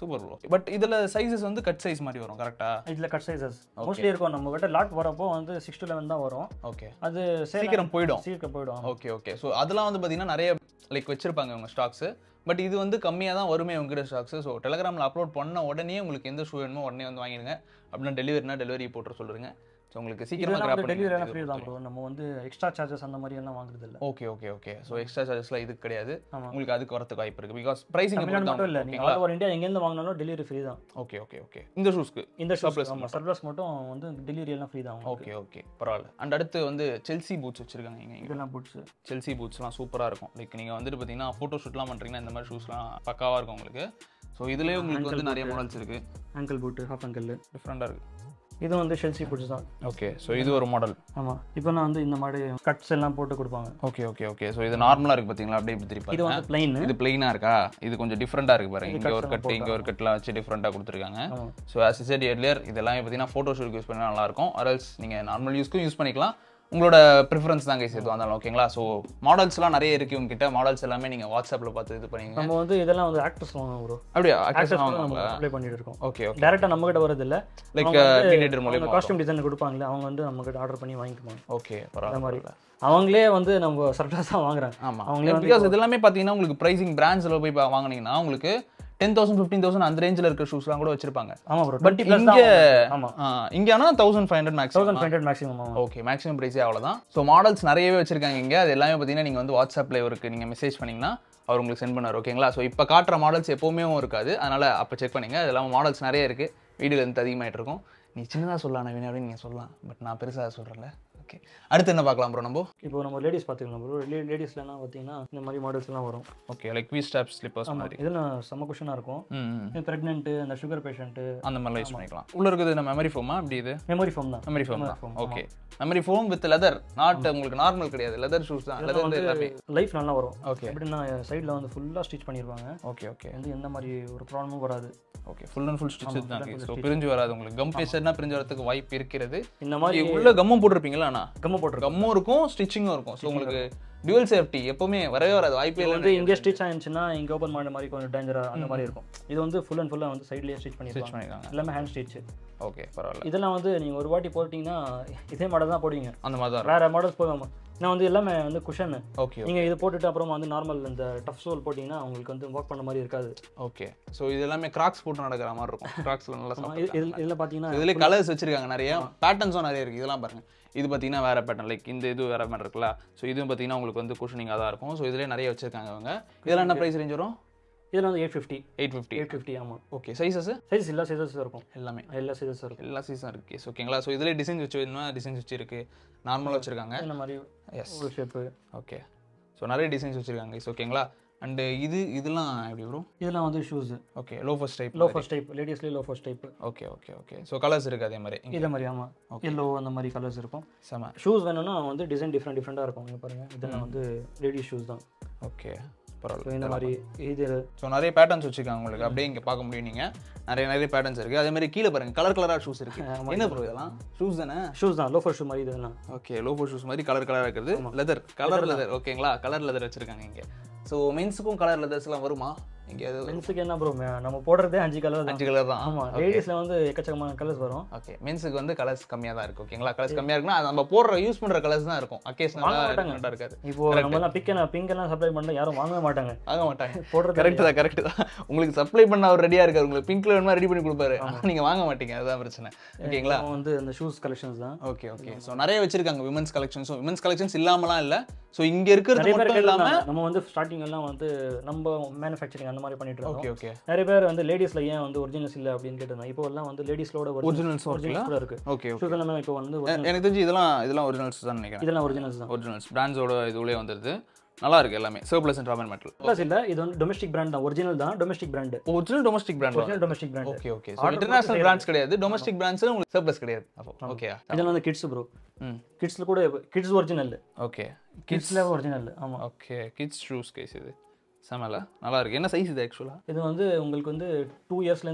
Speaker 2: சூப்பர் ப்ரோ பட் இதுல சைஸஸ் வந்து கட் சைஸ் மாதிரி வரும் கரெக்டா
Speaker 1: இதில் கட் சைஸஸ் மோஸ்ட்லி இருக்கும் நம்ம கிட்ட லாட் வரப்போ வந்து சிக்ஸ் டு லெவன் தான் வரும்
Speaker 2: ஓகே
Speaker 1: அது சேலம்
Speaker 2: சீக்கிரம் போயிடும்
Speaker 1: சீக்கிரம் போயிடும்
Speaker 2: ஓகே ஓகே ஸோ அதெல்லாம் வந்து பார்த்தீங்கன்னா நிறைய லைக் வச்சிருப்பாங்க உங்க ஸ்டாக்ஸ் பட் இது வந்து கம்மியாக தான் வருமே உங்ககிட்ட ஸ்டாக்ஸ் ஸோ டெலகிராமில் அப்லோட் பண்ண உடனே உங்களுக்கு எந்த ஷூ வேணுமோ உடனே வந்து வாங்கிடுங்க அப்படின்னா டெலிவரினா டெலிவரி போட்டு சொல்லுங்க ஸோ உங்களுக்கு சீக்கிரமாக
Speaker 1: இதெல்லாம் வந்து டெலிவரி எல்லாம்
Speaker 2: கிராப்
Speaker 1: ஃப்ரீ தான் ப்ரோ நம்ம வந்து எக்ஸ்ட்ரா சார்ஜஸ் அந்த மாதிரி எல்லாம் வாங்குறது இல்லை
Speaker 2: okay okay okay so extra சார்ஜஸ்லாம் இதுக்கு கிடையாது
Speaker 1: ஆமா.
Speaker 2: உங்களுக்கு அதுக்கு வரதுக்கு வாய்ப்பு இருக்குது பிகாஸ் ப்ரைஸிங்
Speaker 1: தமிழ்நாடு மட்டும் இல்லை நீங்கள் ஆல் ஓவர் இந்தியா எங்கேருந்து வாங்கினாலும் டெலிவரி ஃப்ரீ தான்
Speaker 2: ஓகே ஓகே ஓகே இந்த ஷூஸ்க்கு
Speaker 1: இந்த ஷூஸ்
Speaker 2: Surplus
Speaker 1: ஆமாம் சர்ப்ளஸ் மட்டும் வந்து டெலிவரி எல்லாம் ஃப்ரீ தான் உங்களுக்கு.
Speaker 2: ஓகே ஓகே பரவாயில்ல அண்ட் அடுத்து வந்து செல்சி பூட்ஸ் வச்சிருக்காங்க இங்க இங்க
Speaker 1: இதெல்லாம் பூட்ஸ்
Speaker 2: செல்சி பூட்ஸ்லாம் சூப்பராக இருக்கும் லைக் நீங்கள் வந்துட்டு பார்த்தீங்கன்னா ஃபோட்டோ ஷூட்லாம் பண்ணுறீங்கன்னா இந்த மாதிரி ஷூஸ்லாம் பக்காவாக இருக்கும் உங்களுக்கு ஸோ இதுலேயே உங்களுக்கு வந்து நிறைய மாடல்ஸ் இருக்குது
Speaker 1: ஆங்கிள் பூட்டு ஹாஃப் ஆங்கிள்
Speaker 2: டிஃப்ரெண்ட்டாக இருக்குது
Speaker 1: இது வந்து ஷெல்சி பூட்ஸ் தான்
Speaker 2: ஓகே ஸோ இது ஒரு மாடல்
Speaker 1: ஆமாம் இப்போ நான் வந்து இந்த மாதிரி கட்ஸ் எல்லாம் போட்டு கொடுப்பாங்க
Speaker 2: ஓகே ஓகே ஓகே ஸோ இது நார்மலாக இருக்குது பார்த்தீங்களா அப்படியே இப்படி திருப்பி
Speaker 1: இது வந்து பிளைன்
Speaker 2: இது பிளெயினாக இருக்கா இது கொஞ்சம் டிஃப்ரெண்ட்டாக இருக்குது பாருங்க இங்கே ஒரு கட்டு இங்கே ஒரு கட்டுலாம் வச்சு டிஃப்ரெண்ட்டாக கொடுத்துருக்காங்க
Speaker 1: ஆமாம்
Speaker 2: ஸோ ஆஸ் இசட் எர்லியர் இதெல்லாமே பார்த்தீங்கன்னா ஃபோட்டோ ஷூட் யூஸ் பண்ணால் நல்லாயிருக்கும் அரல்ஸ் நீங்கள் நார்மல் யூஸ்க்கும் யூஸ் பண்ணிக்கலாம் உங்களோட ப்ரிஃபரன்ஸ் தான் கைஸ் எதுவும் இருந்தாலும் ஓகேங்களா ஸோ மாடல்ஸ்லாம் நிறைய இருக்கு உங்ககிட்ட மாடல்ஸ் எல்லாமே நீங்கள் வாட்ஸ்அப்பில் பார்த்து இது பண்ணீங்க
Speaker 1: நம்ம வந்து இதெல்லாம் வந்து ஆக்டர்ஸ் வாங்க ப்ரோ
Speaker 2: அப்படியா
Speaker 1: ஆக்டர்ஸ்
Speaker 2: ஆக்டர்ஸ்
Speaker 1: நம்ம
Speaker 2: வாங்குவாங்களா
Speaker 1: அப்ளை பண்ணிட்டு இருக்கோம்
Speaker 2: ஓகே ஓகே
Speaker 1: டேரெக்டாக நம்ம கிட்ட வரது இல்லை
Speaker 2: லைக்
Speaker 1: அவங்க வந்து
Speaker 2: டீனேட்டர்
Speaker 1: அவங்க
Speaker 2: மூலியமா
Speaker 1: காஸ்டியூம் டிசைன் கொடுப்பாங்களே அவங்க வந்து நம்ம கிட்ட ஆர்டர் பண்ணி வாங்கிக்குவாங்க
Speaker 2: ஓகே
Speaker 1: அந்த
Speaker 2: பரவாயில்ல
Speaker 1: மாதிரி அவங்களே வந்து நம்ம சர்ப்ளஸ் தான் வாங்குறாங்க
Speaker 2: ஆமாம்
Speaker 1: அவங்களே வந்து
Speaker 2: பிகாஸ் இது எல்லாமே பார்த்தீங்கன்னா உங்களுக்கு ப்ரைசிங் பிராண்ட்ஸில் போய் பா- வாங்குனீங்கன்னா உங்களுக்கு டென் தௌசண்ட் ஃபிஃப்டீன் தௌசண்ட் அந்த ரேஞ்சில் இருக்க ஷூஸ்லாம் கூட வச்சிருப்பாங்க
Speaker 1: ஆமாம் ப்ரோ
Speaker 2: பட்
Speaker 1: டுவெண்ட்டி ப்ளஸ்
Speaker 2: இங்கே
Speaker 1: தான் ஆமாம்
Speaker 2: இங்கே ஆனால் thousand five hundred max
Speaker 1: thousand five hundred maximum ஆமாம்
Speaker 2: ஓகே மேக்ஸிமம் ப்ரைஸே அவ்வளோதான் ஸோ மாடல்ஸ் நிறையவே வச்சிருக்காங்க இங்கே அது எல்லாமே பார்த்தீங்கன்னா நீங்கள் வந்து வாட்ஸ்அப்பில் இவருக்கு நீங்கள் மெசேஜ் பண்ணீங்கன்னா அவர் உங்களுக்கு சென்ட் பண்ணார் ஓகேங்களா ஸோ இப்போ காட்டுற மாடல்ஸ் எப்போவுமே இருக்காது அதனால் அப்போ செக் பண்ணிங்க அது இல்லாமல் மாடல்ஸ் நிறைய இருக்குது வீடியோல இருந்து அதிகமாகிட்டு இருக்கும் நீ சின்னதாக சொல்லலாம் நவீன அப்படின்னு நீங்கள் சொல்லலாம் பட் நான் பெருசாக சொல்கிறேன்ல ஓகே அடுத்து என்ன பார்க்கலாம் ப்ரோ நம்ம
Speaker 1: இப்போ நம்ம லேடிஸ் பார்த்துக்கலாம் ப்ரோ லேடிஸ்லாம் பார்த்தீங்கன்னா இந்த மாதிரி மாடல்ஸ் எல்லாம் வரும்
Speaker 2: okay like V strap slippers மாதிரி
Speaker 1: இதெல்லாம் செம்ம குஷனாக இருக்கும்
Speaker 2: ம் ம்.
Speaker 1: ப்ரெக்னென்ட்டு அந்த சுகர் பேஷண்ட்டு
Speaker 2: அந்த மாதிரிலாம் யூஸ் பண்ணிக்கலாம் உள்ள இருக்குது இந்த மெமரி ஃபோமா அப்படி இது
Speaker 1: மெமரி ஃபோம் தான்
Speaker 2: மெமரி ஃபோம்
Speaker 1: Memory
Speaker 2: தான்
Speaker 1: foam,
Speaker 2: okay memory foam with leather not உங்களுக்கு நார்மல் கிடையாது லெதர் ஷூஸ் தான் லெதர் எல்லாமே
Speaker 1: லைஃப் நல்லா வரும்
Speaker 2: ஓகே
Speaker 1: எப்படின்னா சைடில் வந்து ஃபுல்லாக ஸ்டிச் பண்ணிடுவாங்க
Speaker 2: ஓகே ஓகே
Speaker 1: வந்து எந்த மாதிரி ஒரு ப்ராப்ளமும் வராது
Speaker 2: okay full and full stitches தான் ஸோ பிரிஞ்சு வராது உங்களுக்கு கம் பேசர்னா பிரிஞ்சு வரதுக்கு வாய்ப்பு இருக்கிறது
Speaker 1: இந்த மாதிரி
Speaker 2: உள்ள கம்மும் போட்டிருப்பீங்களா அண்ணா
Speaker 1: கம்ம போட்டிருக்கோம்
Speaker 2: கம்மும் இருக்கும் ஸ்டிச்சிங்கும் இருக்கும் ஸோ உங்களுக்கு டியூவல் சேஃப்டி எப்பவுமே வரவே வராது வாய்ப்பே
Speaker 1: இது
Speaker 2: இல்லை
Speaker 1: வந்து இங்கே ஸ்டிச் ஆயிருந்துச்சுன்னா இங்கே ஓப்பன் பண்ண மாதிரி கொஞ்சம் டேஞ்சராக அந்த மாதிரி இருக்கும் இது வந்து ஃபுல் அண்ட் ஃபுல்லாக வந்து சைட்லேயே ஸ்டிச்
Speaker 2: ஸ்டிச்
Speaker 1: பண்ணிருப்பாங்க
Speaker 2: பண்ணிருக்காங்க
Speaker 1: எல்லாமே ஹேண்ட் ஸ்டிச்
Speaker 2: ஓகே பரவாயில்ல
Speaker 1: இதெல்லாம் வந்து நீங்கள் ஒரு வாட்டி போட்டிங்கன்னா இதே மாடல் தான் போடுவீங்க
Speaker 2: அந்த மாதிரி தான்
Speaker 1: வேறு மாடல்ஸ் போகாம நான் வந்து எல்லாமே வந்து குஷன்
Speaker 2: ஓகே
Speaker 1: நீங்கள் இது போட்டுட்டு அப்புறமா வந்து நார்மல் இந்த டஃப் சோல் போட்டிங்கன்னா உங்களுக்கு வந்து ஒர்க் பண்ண மாதிரி இருக்காது
Speaker 2: ஓகே ஸோ இது எல்லாமே கிராக்ஸ் போட்டு நடக்கிற மாதிரி இருக்கும் கிராக்ஸ்ல நல்லா
Speaker 1: ஆமா,
Speaker 2: சாப்பிட்டு
Speaker 1: இது- இதில் இதில் பார்த்தீங்கன்னா
Speaker 2: இதுல கலர்ஸ் வச்சிருக்காங்க நிறைய பேட்டர்ன்ஸும் நிறைய இருக்கு இதெல்லாம் பாருங்க இது பார்த்தீங்கன்னா வேற பேட்டர்ன் லைக் இந்த இது வேற மாதிரி இருக்குல்ல ஸோ இதுவும் பார்த்தீங்கன்னா உங்களுக்கு வந்து குஷனிங்காக தான் இருக்கும் ஸோ இதுலேயே நிறைய வச்சிருக்காங்க அவங்க இதெல்லாம் என்ன ப்ரைஸ் ரேஞ்ச் வரும்
Speaker 1: இதில் வந்து eight fifty
Speaker 2: eight fifty
Speaker 1: eight fifty ஆமாம்
Speaker 2: ஓகே சைஸஸ்
Speaker 1: சைஸ் எல்லா சைஸஸ் இருக்கும்
Speaker 2: எல்லாமே
Speaker 1: எல்லா சைஸஸ் இருக்கும்
Speaker 2: எல்லா சைஸும் இருக்கு ஓகேங்களா ஸோ இதுலேயே டிசைன்ஸ் வச்சு வேணுமா டிசைன்ஸ் வச்சு இருக்கு நார்மலாக வச்சிருக்காங்க
Speaker 1: இந்த மாதிரி
Speaker 2: எஸ்
Speaker 1: ஒரு ஷேப்பு
Speaker 2: ஓகே ஸோ நிறைய டிசைன்ஸ் வச்சிருக்காங்க இஸ் ஓகேங்களா அண்டு இது இதெல்லாம் எப்படி வரும்
Speaker 1: இதெல்லாம் வந்து shoes
Speaker 2: okay low first type
Speaker 1: low first type லேடிஸ்லேயே low first type
Speaker 2: okay okay okay so colours இருக்கு அதே மாதிரி இங்க
Speaker 1: இதே மாதிரி ஆமாம் எல்லோ அந்த மாதிரி கலர்ஸ் இருக்கும்
Speaker 2: செம
Speaker 1: ஷூஸ் வேணும்னா வந்து டிசைன் டிஃப்ரெண்ட் டிஃப்ரெண்ட்டாக இருக்கும் இங்கே பாருங்கள் இதெல்லாம் வந்து லேடிஸ் ஷூஸ் தான்
Speaker 2: ஓகே
Speaker 1: ஸோ
Speaker 2: பரவாயில்ல
Speaker 1: இந்த மாதிரி இது
Speaker 2: ஸோ நிறைய பேட்டர்ன்ஸ் வச்சிருக்காங்க உங்களுக்கு அப்படியே இங்கே பார்க்க முடியும் நீங்கள் நிறைய நிறைய பேட்டர்ன்ஸ் இருக்குது அதே மாதிரி கீழே பாருங்க கலர் கலராக ஷூஸ் இருக்கு என்ன ப்ரோ இதெல்லாம் ஷூஸ் தானே
Speaker 1: ஷூஸ் தான் லோஃபர் ஷூ மாதிரி இதெல்லாம்
Speaker 2: ஓகே லோஃபோ ஷூஸ் மாதிரி கலர் கலராக இருக்கிறது லெதர் கலர் லெதர் ஓகேங்களா கலர் லெதர் வச்சிருக்காங்க இங்கே ஸோ மென்ஸுக்கும் கலர் லெதர்ஸ்லாம் வருமா இங்கே அது
Speaker 1: மென்ஸுக்கு என்ன ப்ரோ நம்ம போடுறதே அஞ்சு கலர் தான்
Speaker 2: அஞ்சு கலர் தான்
Speaker 1: ஆமாம் லேடிஸில் வந்து எக்கச்சக்கமான கலர்ஸ் வரும்
Speaker 2: ஓகே மென்ஸுக்கு வந்து கலர்ஸ் கம்மியாக தான் இருக்கு ஓகேங்களா கலர்ஸ் கம்மியாக இருக்குன்னா அது நம்ம போடுற யூஸ் பண்ணுற கலர்ஸ் தான் இருக்கும் அக்கேஷனலாக டிஃப்ரெண்ட்டாக இருக்காது
Speaker 1: இப்போ நம்ம எல்லாம் பிக் பிங்க் எல்லாம் சப்ளை பண்ணா யாரும் வாங்கவே மாட்டாங்க
Speaker 2: ஆக மாட்டாங்க
Speaker 1: போடுறது
Speaker 2: கரெக்ட் தான் கரெக்ட் தான் உங்களுக்கு சப்ளை பண்ண அவர் ரெடியாக இருக்காரு உங்களுக்கு பிங்க்ல வேணுமா ரெடி பண்ணி கொடுப்பாரு ஆனா நீங்க வாங்க மாட்டீங்க அதுதான் பிரச்சனை ஓகேங்களா
Speaker 1: அவன் வந்து அந்த ஷூஸ் கலெக்ஷன்ஸ் தான்
Speaker 2: ஓகே ஓகே ஸோ நிறைய வச்சிருக்காங்க விமன்ஸ் கலெக்ஷன்ஸும் விமன்ஸ் கலெக்ஷன்ஸ் இல்லாமலாம் இல்லை ஸோ இங்க இருக்கிறது
Speaker 1: நிறைய பேர்
Speaker 2: மட்டும் இல்லாம
Speaker 1: கேட்டிருந்தாங்க. நம்ம வந்து ஸ்டார்டிங் எல்லாம் வந்து நம்ம மேனுஃபேக்சரிங் அந்த மாதிரி பண்ணிட்டு
Speaker 2: ஓகே
Speaker 1: இருக்கோம்
Speaker 2: ஓகே
Speaker 1: நிறைய பேர் வந்து லேடிஸ்ல ஏன் வந்து ஒரிஜினல்ஸ் இல்ல அப்படின்னு கேட்டிருந்தாங்க இப்போ எல்லாம் வந்து லேடிஸ்லோட
Speaker 2: ஒரிஜினல்ஸ்
Speaker 1: ஒரிஜினல்ஸ் கூட இருக்கு
Speaker 2: ஓகே ஓகே
Speaker 1: ஷூஸ் எல்லாமே இப்போ வந்து original-
Speaker 2: எனக்கு தெரிஞ்சு இதெல்லாம் இதெல்லாம் ஒரிஜினல்ஸ் தான் நினைக்கிறேன்
Speaker 1: இதெல்லாம் ஒரிஜினல்ஸ் தான்
Speaker 2: ஒரிஜினல்ஸ் பிராண்ட்ஸோட இதுவுலேயே வந்துருது நல்லா இருக்கு எல்லாமே சர்ப்ளஸ் அண்ட் ராமன் மெட்டல்
Speaker 1: ப்ளஸ் இல்ல இது வந்து டொமஸ்டிக் பிராண்ட் தான் ஒரிஜினல் தான் domestic brand
Speaker 2: original domestic brand
Speaker 1: original domestic brand
Speaker 2: okay okay so international brands கிடையாது டொமஸ்டிக் பிராண்ட்ஸ் உங்களுக்கு சர்ப்ளஸ் கிடையாது அப்போ ஓகே
Speaker 1: இதெல்லாம் வந்து கிட்ஸ் ப்ரோ
Speaker 2: ம்
Speaker 1: கிட்ஸ்ல கூட கிட்ஸ் ஒரிஜினல்
Speaker 2: ஓகே
Speaker 1: கிட்ஸ்ல ஒரிஜினல் ஆமா
Speaker 2: ஓகே கிட்ஸ் ஷூஸ் கேஸ் இது செமல நல்லா இருக்கு என்ன சைஸ் இது ஆக்சுவலாக
Speaker 1: இது வந்து உங்களுக்கு வந்து டூ இயர்ஸ்ல இருந்து இருக்கும்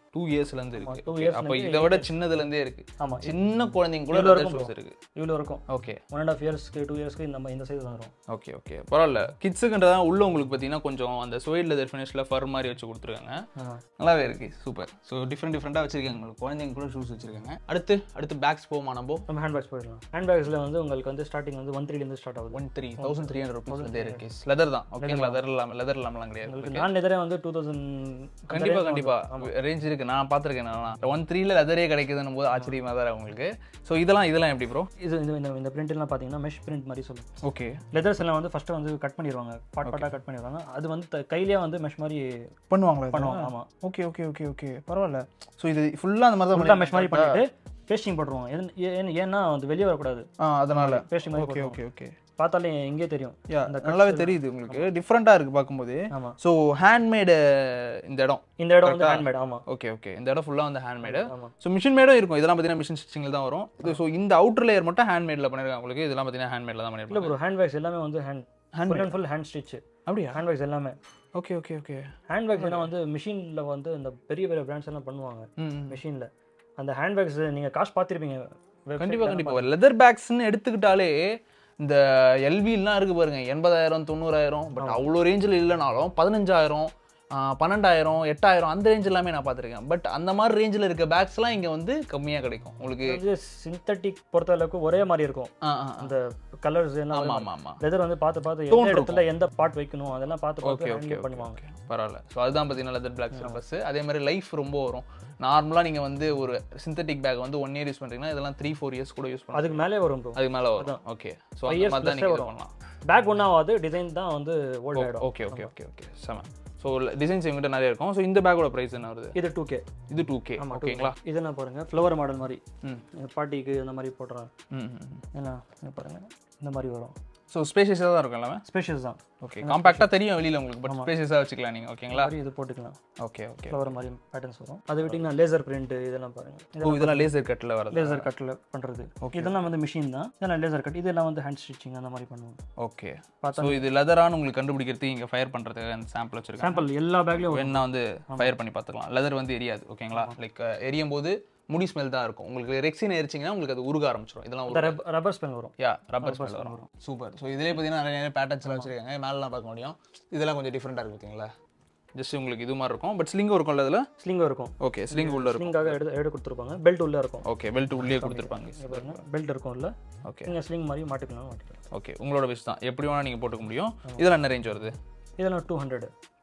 Speaker 2: டூ இயர்ஸ்லேருந்து இருக்கு
Speaker 1: two
Speaker 2: Okay.
Speaker 1: years
Speaker 2: அப்போ
Speaker 1: ல
Speaker 2: இதை விட சின்னதுலேருந்தே இருக்கு
Speaker 1: ஆமாம்
Speaker 2: சின்ன குழந்தைங்க கூட
Speaker 1: இவ்வளோ
Speaker 2: leather
Speaker 1: இருக்கும்
Speaker 2: shoes இருக்கு
Speaker 1: இவ்வளோ இருக்கும்
Speaker 2: ஓகே
Speaker 1: ஒன் அண்ட் ஆஃப் இயர்ஸ்க்கு டூ இயர்ஸ்க்கு நம்ம இந்த சைஸ் வந்துடும்
Speaker 2: ஓகே ஓகே பரவாயில்ல கிட்ஸுக்குன்றதா உள்ள உங்களுக்கு பார்த்தீங்கன்னா கொஞ்சம் அந்த சுவைட் லெதர் ஃபினிஷில் ஃபர் மாதிரி வச்சு கொடுத்துருக்காங்க
Speaker 1: ஆமாம்
Speaker 2: நல்லாவே இருக்கு சூப்பர் ஸோ டிஃப்ரெண்ட் டிஃப்ரெண்ட்டாக வச்சிருக்காங்க உங்களுக்கு குழந்தைங்க கூட ஷூஸ் வச்சிருக்காங்க அடுத்து அடுத்து பேக்ஸ் போமா நம்ம
Speaker 1: நம்ம ஹேண்ட் பேக்ஸ் போயிடலாம் ஹேண்ட் பேக்ஸில் வந்து உங்களுக்கு வந்து ஸ்டார்டிங் வந்து ஒன் த்ரீலேருந்து ஸ்டார்ட் ஆகுது
Speaker 2: one three thousand three hundred rupees இருக்கு லெதர் தான் ஓகே லெதர் இல்லாமல் லெதர் இல்லாமலாம் கிடையாது
Speaker 1: உங்களுக்கு நான் எதிரே வந்து டூ தௌசண்ட்
Speaker 2: கண்டிப்பா கண்டிப்பா ரேஞ்ச் இருக்கு நான் பார்த்துருக்கேன் நான் ஒன் த்ரீல லெதரே கிடைக்குதுன்னும் போது ஆச்சரியமா தான் இருக்கு உங்களுக்கு ஸோ இதெல்லாம் இதெல்லாம் எப்படி ப்ரோ
Speaker 1: இது இந்த இந்த இந்த பிரிண்ட்லாம் பார்த்தீங்கன்னா மெஷ் பிரிண்ட் மாதிரி சொல்லும்
Speaker 2: ஓகே
Speaker 1: லெதர்ஸ் எல்லாம் வந்து ஃபஸ்ட்டு வந்து கட் பண்ணிடுவாங்க பாட் பாட்டாக கட் பண்ணிடுவாங்க அது வந்து த- கையிலேயே வந்து மெஷ் மாதிரி
Speaker 2: பண்ணுவாங்களா
Speaker 1: பண்ணுவாங்க ஆமாம்
Speaker 2: ஓகே ஓகே ஓகே ஓகே பரவாயில்ல ஸோ இது ஃபுல்லாக அந்த மாதிரி தான்
Speaker 1: ஃபுல்லாக மெஷ் மாதிரி பண்ணிட்டு பேஸ்டிங் போட்டுருவாங்க ஏன் ஏன்- ஏன்னா வந்து வெளியே வரக்கூடாது
Speaker 2: ஆ அதனால
Speaker 1: பேஸ்டிங் மாதிரி
Speaker 2: ஓகே
Speaker 1: போட்டுருவாங்க.
Speaker 2: ஓகே ஓகே
Speaker 1: பார்த்தாலே இங்கே தெரியும்
Speaker 2: யா
Speaker 1: இந்த
Speaker 2: நல்லாவே தெரியுது உங்களுக்கு டிஃப்ரெண்ட்டாக இருக்குது பார்க்கும்போது
Speaker 1: ஆமாம்
Speaker 2: ஸோ ஹேண்ட்மேடு இந்த இடம்
Speaker 1: இந்த இடம் வந்து ஹேண்ட்மேட் ஆமாம்
Speaker 2: ஓகே ஓகே இந்த இடம் ஃபுல்லாக வந்து ஹேண்ட்மேடு
Speaker 1: ஆமாம்
Speaker 2: ஸோ மிஷின் மேடும் இருக்கும் இதெல்லாம் பார்த்தீங்கன்னா மிஷின் ஸ்டிச்சிங்கில் தான் வரும் இது ஸோ இந்த அவுட்டர் லேயர் மட்டும் ஹேண்ட்மேடில் பண்ணிருக்காங்க உங்களுக்கு இதெல்லாம் பார்த்தீங்கன்னா ஹேண்ட்மேடில் தான்
Speaker 1: இல்லை
Speaker 2: பண்ணிருக்காங்க
Speaker 1: ப்ரோ ஹேண்ட் பேக்ஸ் எல்லாமே வந்து hand full and full hand stitch
Speaker 2: அப்படியா
Speaker 1: ஹேண்ட் பேக்ஸ் எல்லாமே
Speaker 2: okay okay okay
Speaker 1: hand bags எல்லாம் வந்து மிஷினில் வந்து இந்த பெரிய பெரிய பிராண்ட்ஸ் எல்லாம் பண்ணுவாங்க
Speaker 2: ம்
Speaker 1: மிஷினில் அந்த ஹேண்ட் பேக்ஸ் நீங்கள் காசு பார்த்துருப்பீங்க
Speaker 2: கண்டிப்பா கண்டிப்பா லெதர் பேக்ஸ்னு எடுத்துக்கிட்டாலே இந்த எல்விலாம் இருக்கு பாருங்க எண்பதாயிரம் தொண்ணூறாயிரம் பட் அவ்வளோ ரேஞ்சில் இல்லைனாலும் பதினஞ்சாயிரம் ஆஹ், பன்னெண்டாயிரம் எட்டாயிரம் அந்த ரேஞ்ச் எல்லாமே நான் பார்த்துருக்கேன் பட் அந்த மாதிரி ரேஞ்சில் இருக்க பேக்ஸ்லாம் இங்கே வந்து கம்மியாக கிடைக்கும் உங்களுக்கு
Speaker 1: வந்து சிந்தட்டிக் பொறுத்த அளவுக்கு ஒரே மாதிரி இருக்கும்
Speaker 2: ஆ ஆ
Speaker 1: அந்த கலர்ஸ் எல்லாம்
Speaker 2: ஆமாம் ஆமாம் ஆமாம்
Speaker 1: லெதர் வந்து பார்த்து பார்த்து எந்த
Speaker 2: தோன்றிருக்கும்.
Speaker 1: இடத்துல எந்த பார்ட் வைக்கணும் அதெல்லாம் பார்த்து
Speaker 2: ஓகே
Speaker 1: பார்த்து
Speaker 2: ஓகே
Speaker 1: handle பண்ணுவாங்க
Speaker 2: ஓகே பரவாயில்ல ஸோ அதுதான் பார்த்தீங்கன்னா லெதர் பிளாக் சிலபஸ் அதே மாதிரி லைஃப் ரொம்ப வரும் நார்மலாக நீங்கள் வந்து ஒரு சிந்தட்டிக் பேக் வந்து ஒன் இயர் யூஸ் பண்ணுறீங்கன்னா இதெல்லாம் த்ரீ ஃபோர் இயர்ஸ் கூட யூஸ் பண்ணலாம்
Speaker 1: அதுக்கு மேலே வரும் ப்ரோ
Speaker 2: அதுக்கு மேலே வரும் ஓகே ஸோ அந்த
Speaker 1: years
Speaker 2: மாதிரி தான்
Speaker 1: plus-ஏ
Speaker 2: நீங்கள் இது
Speaker 1: வரும்.
Speaker 2: பண்ணலாம்
Speaker 1: பேக் ஒன்றும் ஆகாது டிசைன் தான் வந்து ஓல்ட் ஆகிடும்
Speaker 2: ஓகே ஓகே ஓகே ஓகே செம ஸோ டிசைன்ஸ் எங்கிட்ட நிறைய இருக்கும் ஸோ இந்த பேக்கோட ப்ரைஸ் என்ன வருது
Speaker 1: இது டூ கே
Speaker 2: இது டூ கே ஓகேங்களா
Speaker 1: இதெல்லாம் பாருங்க ஃப்ளவர் மாடல் மாதிரி
Speaker 2: ம்
Speaker 1: பார்ட்டிக்கு அந்த மாதிரி போடுறேன்
Speaker 2: ம்
Speaker 1: ஏன்னா இங்க பாருங்க இந்த மாதிரி வரும்
Speaker 2: ஸோ ஸ்பேஷியஸாக தான் இருக்கும் எல்லாமே
Speaker 1: ஸ்பெஷல்ஸ் தான்
Speaker 2: ஓகே காம்பாக்டாக தெரியும் வெளியில் உங்களுக்கு பட் ஸ்பேஷியஸாக வச்சுக்கலாம் நீங்கள் ஓகேங்களா
Speaker 1: மாதிரி இது போட்டுக்கலாம்
Speaker 2: ஓகே ஓகே
Speaker 1: ஃப்ளவர் மாதிரி பேட்டர்ன்ஸ் வரும் அதை விட்டிங்கன்னா லேசர் பிரிண்ட் இதெல்லாம் பாருங்க
Speaker 2: ஓ இதெல்லாம் லேசர் கட்டில் வரது
Speaker 1: லேசர் கட்டில் பண்ணுறது இதெல்லாம் வந்து மிஷின் தான் இதெல்லாம் லேசர் கட் இதெல்லாம் வந்து ஹேண்ட் ஸ்டிச்சிங் அந்த மாதிரி பண்ணுவோம்
Speaker 2: ஓகே
Speaker 1: பார்த்தா
Speaker 2: ஸோ இது லெதரானு உங்களுக்கு கண்டுபிடிக்கிறதுக்கு இங்கே ஃபயர் பண்ணுறதுக்கு அந்த சாம்பிள் வச்சிருக்காங்க
Speaker 1: சாம்பிள் எல்லா பேக்லேயும்
Speaker 2: வேணா வந்து ஃபயர் பண்ணி பார்த்துக்கலாம் லெதர் வந்து எரியாது ஓகேங்களா லைக் எரியும் போது முடி ஸ்மெல் தான் இருக்கும் உங்களுக்கு ரெக்ஸின் எரிச்சிங்கன்னா உங்களுக்கு அது உருக ஆரம்பிச்சிடும் இதெல்லாம்
Speaker 1: இந்த ரப்பர் ஸ்பெல் வரும்
Speaker 2: யா ரப்பர் ஸ்மெல் வரும் சூப்பர் ஸோ இதிலே பார்த்தீங்கன்னா நிறைய நிறைய பேட்டர்ன்ஸ்லாம் வச்சிருக்காங்க மேலலாம் பார்க்க முடியும் இதெல்லாம் கொஞ்சம் டிஃப்ரெண்ட்டாக இருக்கு பார்த்தீங்களா ஜஸ்ட் உங்களுக்கு இது மாதிரி இருக்கும் பட் ஸ்லிங்கும் இருக்கும்ல அதில்
Speaker 1: ஸ்லிங்கும் இருக்கும்
Speaker 2: ஓகே ஸ்லிங் உள்ள இருக்கும்
Speaker 1: ஸ்லிங்காக எடுத்து எடுத்து கொடுத்துருப்பாங்க பெல்ட் உள்ளே இருக்கும்
Speaker 2: ஓகே பெல்ட் உள்ளே கொடுத்துருப்பாங்க
Speaker 1: இங்க பாருங்க பெல்ட் இருக்கும் இல்லை
Speaker 2: ஓகே
Speaker 1: நீங்கள் ஸ்லிங் மாதிரி மாட்டிக்கலாம் மாட்டிக்கலாம்
Speaker 2: ஓகே உங்களோட விஷ் தான் எப்படி வேணால் நீங்கள் போட்டுக்க முடியும் இதெல்லாம் என்ன ரேஞ்ச் வருது
Speaker 1: இதெல்லாம் two hundred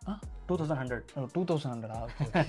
Speaker 1: two thousand hundred
Speaker 2: two thousand ஹண்ட்ரடா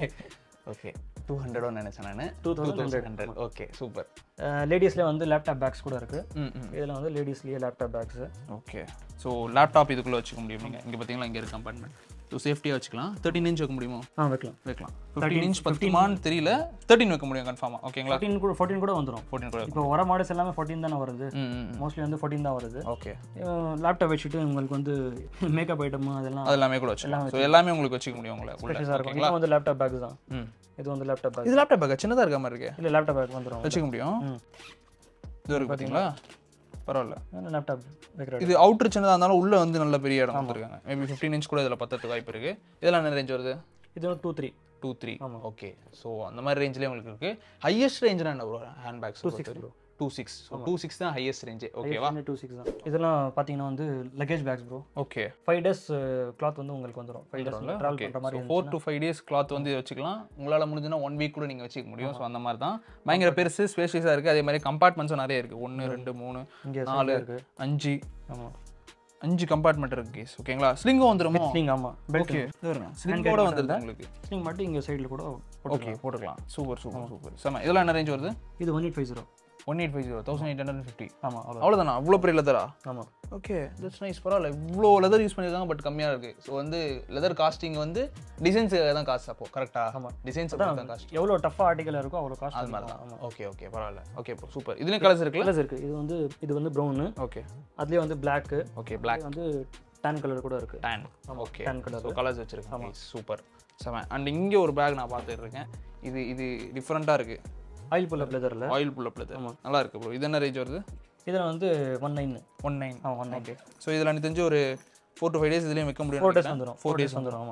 Speaker 2: ஓகே டூ ஹண்ட்ரடோ நினச்சேன் நான்
Speaker 1: two thousand
Speaker 2: thousand hundred okay super
Speaker 1: லேடிஸ்லேயே வந்து லேப்டாப் பேக்ஸ் கூட இருக்குது
Speaker 2: ம் ம்
Speaker 1: இதில் வந்து லேடிஸ்லேயே laptop bags
Speaker 2: okay so laptop இதுக்குள்ளே வச்சுக்க முடியும் நீங்கள் இங்கே பார்த்தீங்களா இங்கே இருக்கு கம்பார்ட்மெண்ட் ஸோ சேஃப்டியாக வச்சுக்கலாம் தேர்ட்டின் இன்ச் வைக்க முடியுமோ
Speaker 1: ஆ வைக்கலாம்
Speaker 2: வைக்கலாம் தேர்ட்டின் இன்ச் பத்துமான்னு தெரியல தேர்ட்டின் வைக்க முடியும் கன்ஃபார்மாக ஓகேங்களா
Speaker 1: ஃபோர்டீன் கூட ஃபோர்டீன் கூட வந்துடும்
Speaker 2: ஃபோர்டீன் கூட
Speaker 1: இப்போ வர மாடல்ஸ் எல்லாமே ஃபோர்டீன் தானே வருது
Speaker 2: ம் ம்
Speaker 1: மோஸ்ட்லி வந்து ஃபோர்டீன் தான் வருது
Speaker 2: ஓகே
Speaker 1: லேப்டாப் வச்சுட்டு உங்களுக்கு வந்து மேக்கப் ஐட்டம் அதெல்லாம்
Speaker 2: அது எல்லாமே கூட வச்சுக்கலாம் ஸோ எல்லாமே உங்களுக்கு வச்சுக்க முடியும் உங்களை உள்ள
Speaker 1: ஸ்பெஷஸாக இருக்கும் இது வந்து லேப்டாப் பேக் தான்
Speaker 2: ம்
Speaker 1: இது வந்து லேப்டாப் பேக்
Speaker 2: இது லேப்டாப் பேக்கா சின்னதாக இருக்க மாதிரி இருக்கு
Speaker 1: இல்லை லேப்டாப் பேக் வந்துடும்
Speaker 2: வச்சுக்க முடியும்
Speaker 1: ம்
Speaker 2: இது இருக்கு பார்த்தீங்களா பரவாயில்ல
Speaker 1: லேப்டாப் வைக்கிற
Speaker 2: இது அவுட்ரு சின்னதாக இருந்தாலும் உள்ளே வந்து நல்ல பெரிய இடம் கொடுத்துருக்காங்க மேபி ஃபிஃப்டீன் இன்ச் கூட இதில் பத்தத்துக்கு வாய்ப்பு இருக்குது இதெல்லாம் என்ன ரேஞ்ச் வருது
Speaker 1: இது டூ த்ரீ
Speaker 2: டூ த்ரீ
Speaker 1: ஆமா.
Speaker 2: ஓகே ஸோ அந்த மாதிரி ரேஞ்சிலே உங்களுக்கு இருக்குது ஹையஸ்ட் ரேஞ்சுனா என்ன bro hand bags two
Speaker 1: six bro.
Speaker 2: Two six two six தான் ஹையஸ்ட் ரேஞ்சு ஓகேவா
Speaker 1: டூ சிக்ஸ் தான் இதெல்லாம் பார்த்தீங்கன்னா வந்து luggage bags bro
Speaker 2: okay
Speaker 1: five days cloth வந்து உங்களுக்கு வந்துடும் ஃபைவ் டேஸ் ட்ராவல்
Speaker 2: ஓகே
Speaker 1: பண்ணுற மாதிரி
Speaker 2: four to five days cloth வந்து வச்சுக்கலாம் உங்களால் முடிஞ்சுன்னா ஒன் வீக் கூட நீங்கள் வச்சுக்க முடியும் ஸோ அந்த மாதிரி தான் பயங்கர பெருசு ஸ்பேஷியஸாக இருக்குது அதே மாதிரி கம்பார்ட்மெண்ட்ஸும் நிறைய இருக்குது ஒன்று ரெண்டு மூணு
Speaker 1: இங்கே
Speaker 2: நாலு
Speaker 1: இருக்கு
Speaker 2: அஞ்சு
Speaker 1: ஆமாம்
Speaker 2: அஞ்சு கம்பார்ட்மெண்ட் இருக்கு கேஸ் ஓகேங்களா ஸ்லிங்கும் வந்துருமோ
Speaker 1: ஸ்லிங் ஆமாம் பெல்ட்
Speaker 2: ஓகே ஸ்லிங்கோட வந்துருது உங்களுக்கு
Speaker 1: ஸ்லிங் மட்டும் இங்கே சைடில் கூட போட்டு
Speaker 2: ஓகே போட்டுக்கலாம் சூப்பர் சூப்பர் சூப்பர் செம இதெல்லாம் என்ன ரேஞ்ச் வருது
Speaker 1: இது one eight five zero
Speaker 2: one eight five zero thousand eight hundred fifty
Speaker 1: ஆமாம் அவ்வளோ
Speaker 2: அவ்வளோதானா அவ்வளோ பெரிய லெதரா
Speaker 1: ஆமாம்
Speaker 2: ஓகே தட்ஸ் நைஸ் பரவாயில்ல இவ்வளோ லெதர் யூஸ் பண்ணியிருக்காங்க பட் கம்மியாக இருக்குது ஸோ வந்து லெதர் காஸ்டிங் வந்து டிசைன்ஸுக்காக தான் காசு அப்போ கரெக்டாக
Speaker 1: ஆமா.
Speaker 2: டிசைன்ஸ் தான் காஸ்ட்
Speaker 1: எவ்வளோ டஃப்பாக ஆர்டிக்கல் இருக்கோ அவ்வளோ காஸ்ட்
Speaker 2: அது மாதிரி தான் ஓகே ஓகே பரவாயில்ல ஓகே ப்ரோ சூப்பர் இதுலேயும் கலர்ஸ் இருக்குல்ல
Speaker 1: கலர்ஸ் இருக்குது இது வந்து இது வந்து ப்ரௌனு
Speaker 2: ஓகே
Speaker 1: அதுலேயே வந்து பிளாக்கு
Speaker 2: ஓகே பிளாக்
Speaker 1: வந்து டேன் கலர் கூட இருக்குது
Speaker 2: tan okay
Speaker 1: tan colour.
Speaker 2: So colours வச்சுருக்கேன் சூப்பர் செம அண்ட் இங்கே ஒரு பேக் நான் பார்த்துட்டு இருக்கேன் இது இது டிஃப்ரெண்ட்டாக இருக்குது
Speaker 1: ஆயில் புல் லெதரில்
Speaker 2: ஆயில் புல் அப் leather. நல்லா இருக்கு ப்ரோ இது என்ன ரேஞ்ச் வருது
Speaker 1: இதில் வந்து ஒன் நைன்
Speaker 2: ஒன் நைன்
Speaker 1: ஆ ஒன் நைன்
Speaker 2: ஓகே ஸோ இதில் எனக்கு தெரிஞ்சு ஒரு ஃபோர் டு ஃபைவ் டேஸ் இதுலேயும் வைக்க முடியும்
Speaker 1: ஃபோர் டேஸ் வந்துடும்
Speaker 2: ஃபோர்
Speaker 1: ஃபோர்
Speaker 2: டேஸ்
Speaker 1: டேஸ் வந்துடும் ஆமாம்